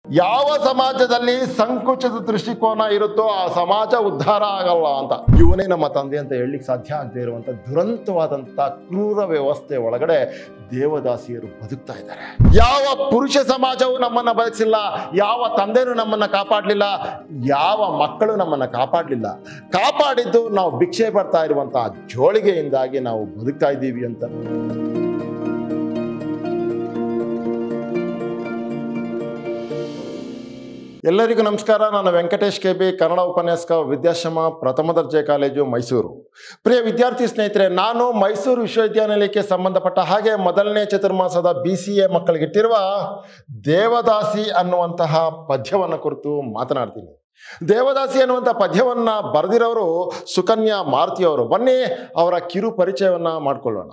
ಯಾವ ಸಮಾಜದಲ್ಲಿ ಸಂಕುಚಿತ ದೃಷ್ಟಿಕೋನ ಇರುತ್ತೋ ಆ ಸಮಾಜ ಉದ್ಧಾರ ಆಗಲ್ಲ ಅಂತ ಇವನೇ ನಮ್ಮ ತಂದೆ ಅಂತ ಹೇಳಲಿಕ್ಕೆ ಸಾಧ್ಯ ಆಗದೆ ಇರುವಂತ ದುರಂತವಾದಂತ ಕ್ರೂರ ವ್ಯವಸ್ಥೆ ಒಳಗಡೆ ದೇವದಾಸಿಯರು ಬದುಕ್ತಾ ಇದ್ದಾರೆ ಯಾವ ಪುರುಷ ಸಮಾಜವು ನಮ್ಮನ್ನ ಬದುಕಿಸಿಲ್ಲ ಯಾವ ತಂದೆನೂ ನಮ್ಮನ್ನ ಕಾಪಾಡಲಿಲ್ಲ ಯಾವ ಮಕ್ಕಳು ನಮ್ಮನ್ನ ಕಾಪಾಡಲಿಲ್ಲ ಕಾಪಾಡಿದ್ದು ನಾವು ಭಿಕ್ಷೆ ಬರ್ತಾ ಇರುವಂತಹ ಜೋಳಿಗೆಯಿಂದಾಗಿ ನಾವು ಬದುಕ್ತಾ ಇದ್ದೀವಿ ಅಂತ ಎಲ್ಲರಿಗೂ ನಮಸ್ಕಾರ ನಾನು ವೆಂಕಟೇಶ್ ಕೆ ಬಿ ಕನ್ನಡ ಉಪನ್ಯಾಸಕ ವಿದ್ಯಾಶ್ರಮ ಪ್ರಥಮ ದರ್ಜೆ ಕಾಲೇಜು ಮೈಸೂರು ಪ್ರಿಯ ವಿದ್ಯಾರ್ಥಿ ಸ್ನೇಹಿತರೆ ನಾನು ಮೈಸೂರು ವಿಶ್ವವಿದ್ಯಾನಿಲಯಕ್ಕೆ ಸಂಬಂಧಪಟ್ಟ ಹಾಗೆ ಮೊದಲನೇ ಚತುರ್ಮಾಸದ ಬಿ ಸಿ ಎ ಮಕ್ಕಳಿಗಿಟ್ಟಿರುವ ದೇವದಾಸಿ ಅನ್ನುವಂತಹ ಪದ್ಯವನ್ನು ಕುರಿತು ಮಾತನಾಡ್ತೀನಿ ದೇವದಾಸಿ ಅನ್ನುವಂಥ ಪದ್ಯವನ್ನ ಬರೆದಿರೋರು ಸುಕನ್ಯಾ ಮಾರುತಿಯವರು ಬನ್ನಿ ಅವರ ಕಿರು ಪರಿಚಯವನ್ನ ಮಾಡಿಕೊಳ್ಳೋಣ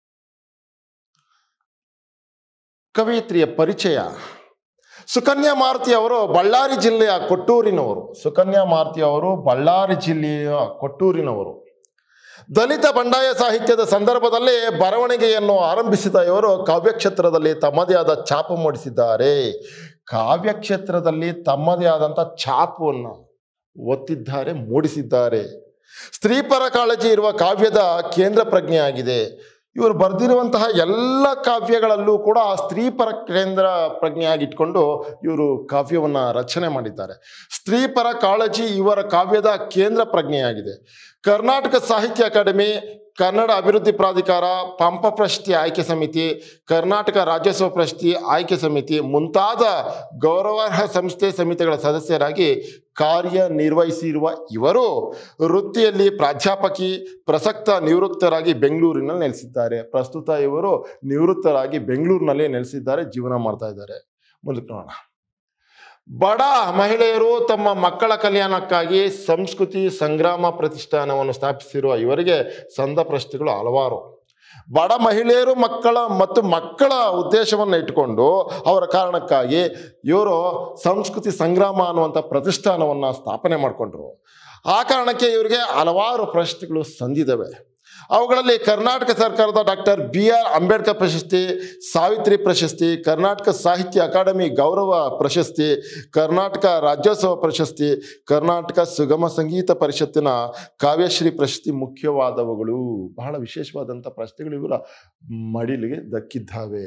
ಕವಿಯತ್ರಿಯ ಪರಿಚಯ ಸುಕನ್ಯಾ ಮಾರುತಿ ಅವರು ಬಳ್ಳಾರಿ ಜಿಲ್ಲೆಯ ಕೊಟ್ಟೂರಿನವರು ಸುಕನ್ಯಾ ಮಾರುತಿ ಅವರು ಬಳ್ಳಾರಿ ಜಿಲ್ಲೆಯ ಕೊಟ್ಟೂರಿನವರು ದಲಿತ ಬಂಡಾಯ ಸಾಹಿತ್ಯದ ಸಂದರ್ಭದಲ್ಲಿ ಬರವಣಿಗೆಯನ್ನು ಆರಂಭಿಸಿದ ಇವರು ಕಾವ್ಯಕ್ಷೇತ್ರದಲ್ಲಿ ತಮ್ಮದೇ ಆದ ಛಾಪು ಮೂಡಿಸಿದ್ದಾರೆ ಕಾವ್ಯಕ್ಷೇತ್ರದಲ್ಲಿ ತಮ್ಮದೇ ಆದಂಥ ಛಾಪುವನ್ನು ಒತ್ತಿದ್ದಾರೆ ಮೂಡಿಸಿದ್ದಾರೆ ಸ್ತ್ರೀಪರ ಕಾಳಜಿ ಇರುವ ಕಾವ್ಯದ ಕೇಂದ್ರ ಪ್ರಜ್ಞೆಯಾಗಿದೆ ಇವರು ಬರೆದಿರುವಂತಹ ಎಲ್ಲ ಕಾವ್ಯಗಳಲ್ಲೂ ಕೂಡ ಸ್ತ್ರೀಪರ ಕೇಂದ್ರ ಪ್ರಜ್ಞೆಯಾಗಿ ಇಟ್ಕೊಂಡು ಇವರು ಕಾವ್ಯವನ್ನು ರಚನೆ ಮಾಡಿದ್ದಾರೆ ಸ್ತ್ರೀಪರ ಕಾಳಜಿ ಇವರ ಕಾವ್ಯದ ಕೇಂದ್ರ ಪ್ರಜ್ಞೆಯಾಗಿದೆ ಕರ್ನಾಟಕ ಸಾಹಿತ್ಯ ಅಕಾಡೆಮಿ ಕನ್ನಡ ಅಭಿವೃದ್ಧಿ ಪ್ರಾಧಿಕಾರ ಪಂಪ ಪ್ರಶಸ್ತಿ ಆಯ್ಕೆ ಸಮಿತಿ ಕರ್ನಾಟಕ ರಾಜ್ಯೋತ್ಸವ ಪ್ರಶಸ್ತಿ ಆಯ್ಕೆ ಸಮಿತಿ ಮುಂತಾದ ಗೌರವಾರ್ಹ ಸಂಸ್ಥೆ ಸಮಿತಿಗಳ ಸದಸ್ಯರಾಗಿ ಕಾರ್ಯನಿರ್ವಹಿಸಿರುವ ಇವರು ವೃತ್ತಿಯಲ್ಲಿ ಪ್ರಾಧ್ಯಾಪಕಿ ಪ್ರಸಕ್ತ ನಿವೃತ್ತರಾಗಿ ಬೆಂಗಳೂರಿನಲ್ಲಿ ನೆಲೆಸಿದ್ದಾರೆ ಪ್ರಸ್ತುತ ಇವರು ನಿವೃತ್ತರಾಗಿ ಬೆಂಗಳೂರಿನಲ್ಲಿ ನೆಲೆಸಿದ್ದಾರೆ ಜೀವನ ಮಾಡ್ತಾ ಇದ್ದಾರೆ ಮುಂದಕ್ಕೆ ನೋಡೋಣ ಬಡ ಮಹಿಳೆಯರು ತಮ್ಮ ಮಕ್ಕಳ ಕಲ್ಯಾಣಕ್ಕಾಗಿ ಸಂಸ್ಕೃತಿ ಸಂಗ್ರಾಮ ಪ್ರತಿಷ್ಠಾನವನ್ನು ಸ್ಥಾಪಿಸಿರುವ ಇವರಿಗೆ ಸಂದ ಪ್ರಶ್ನೆಗಳು ಹಲವಾರು ಬಡ ಮಹಿಳೆಯರು ಮಕ್ಕಳ ಮತ್ತು ಮಕ್ಕಳ ಉದ್ದೇಶವನ್ನು ಇಟ್ಟುಕೊಂಡು ಅವರ ಕಾರಣಕ್ಕಾಗಿ ಇವರು ಸಂಸ್ಕೃತಿ ಸಂಗ್ರಾಮ ಅನ್ನುವಂಥ ಪ್ರತಿಷ್ಠಾನವನ್ನು ಸ್ಥಾಪನೆ ಮಾಡಿಕೊಂಡ್ರು ಆ ಕಾರಣಕ್ಕೆ ಇವರಿಗೆ ಹಲವಾರು ಪ್ರಶಸ್ತಿಗಳು ಸಂದಿದ್ದಾವೆ ಅವುಗಳಲ್ಲಿ ಕರ್ನಾಟಕ ಸರ್ಕಾರದ ಡಾಕ್ಟರ್ ಬಿ ಆರ್ ಅಂಬೇಡ್ಕರ್ ಪ್ರಶಸ್ತಿ ಸಾವಿತ್ರಿ ಪ್ರಶಸ್ತಿ ಕರ್ನಾಟಕ ಸಾಹಿತ್ಯ ಅಕಾಡೆಮಿ ಗೌರವ ಪ್ರಶಸ್ತಿ ಕರ್ನಾಟಕ ರಾಜ್ಯೋತ್ಸವ ಪ್ರಶಸ್ತಿ ಕರ್ನಾಟಕ ಸುಗಮ ಸಂಗೀತ ಪರಿಷತ್ತಿನ ಕಾವ್ಯಶ್ರೀ ಪ್ರಶಸ್ತಿ ಮುಖ್ಯವಾದವುಗಳು ಬಹಳ ವಿಶೇಷವಾದಂಥ ಪ್ರಶಸ್ತಿಗಳು ಇವರ ಮಡಿಲಿಗೆ ದಕ್ಕಿದ್ದಾವೆ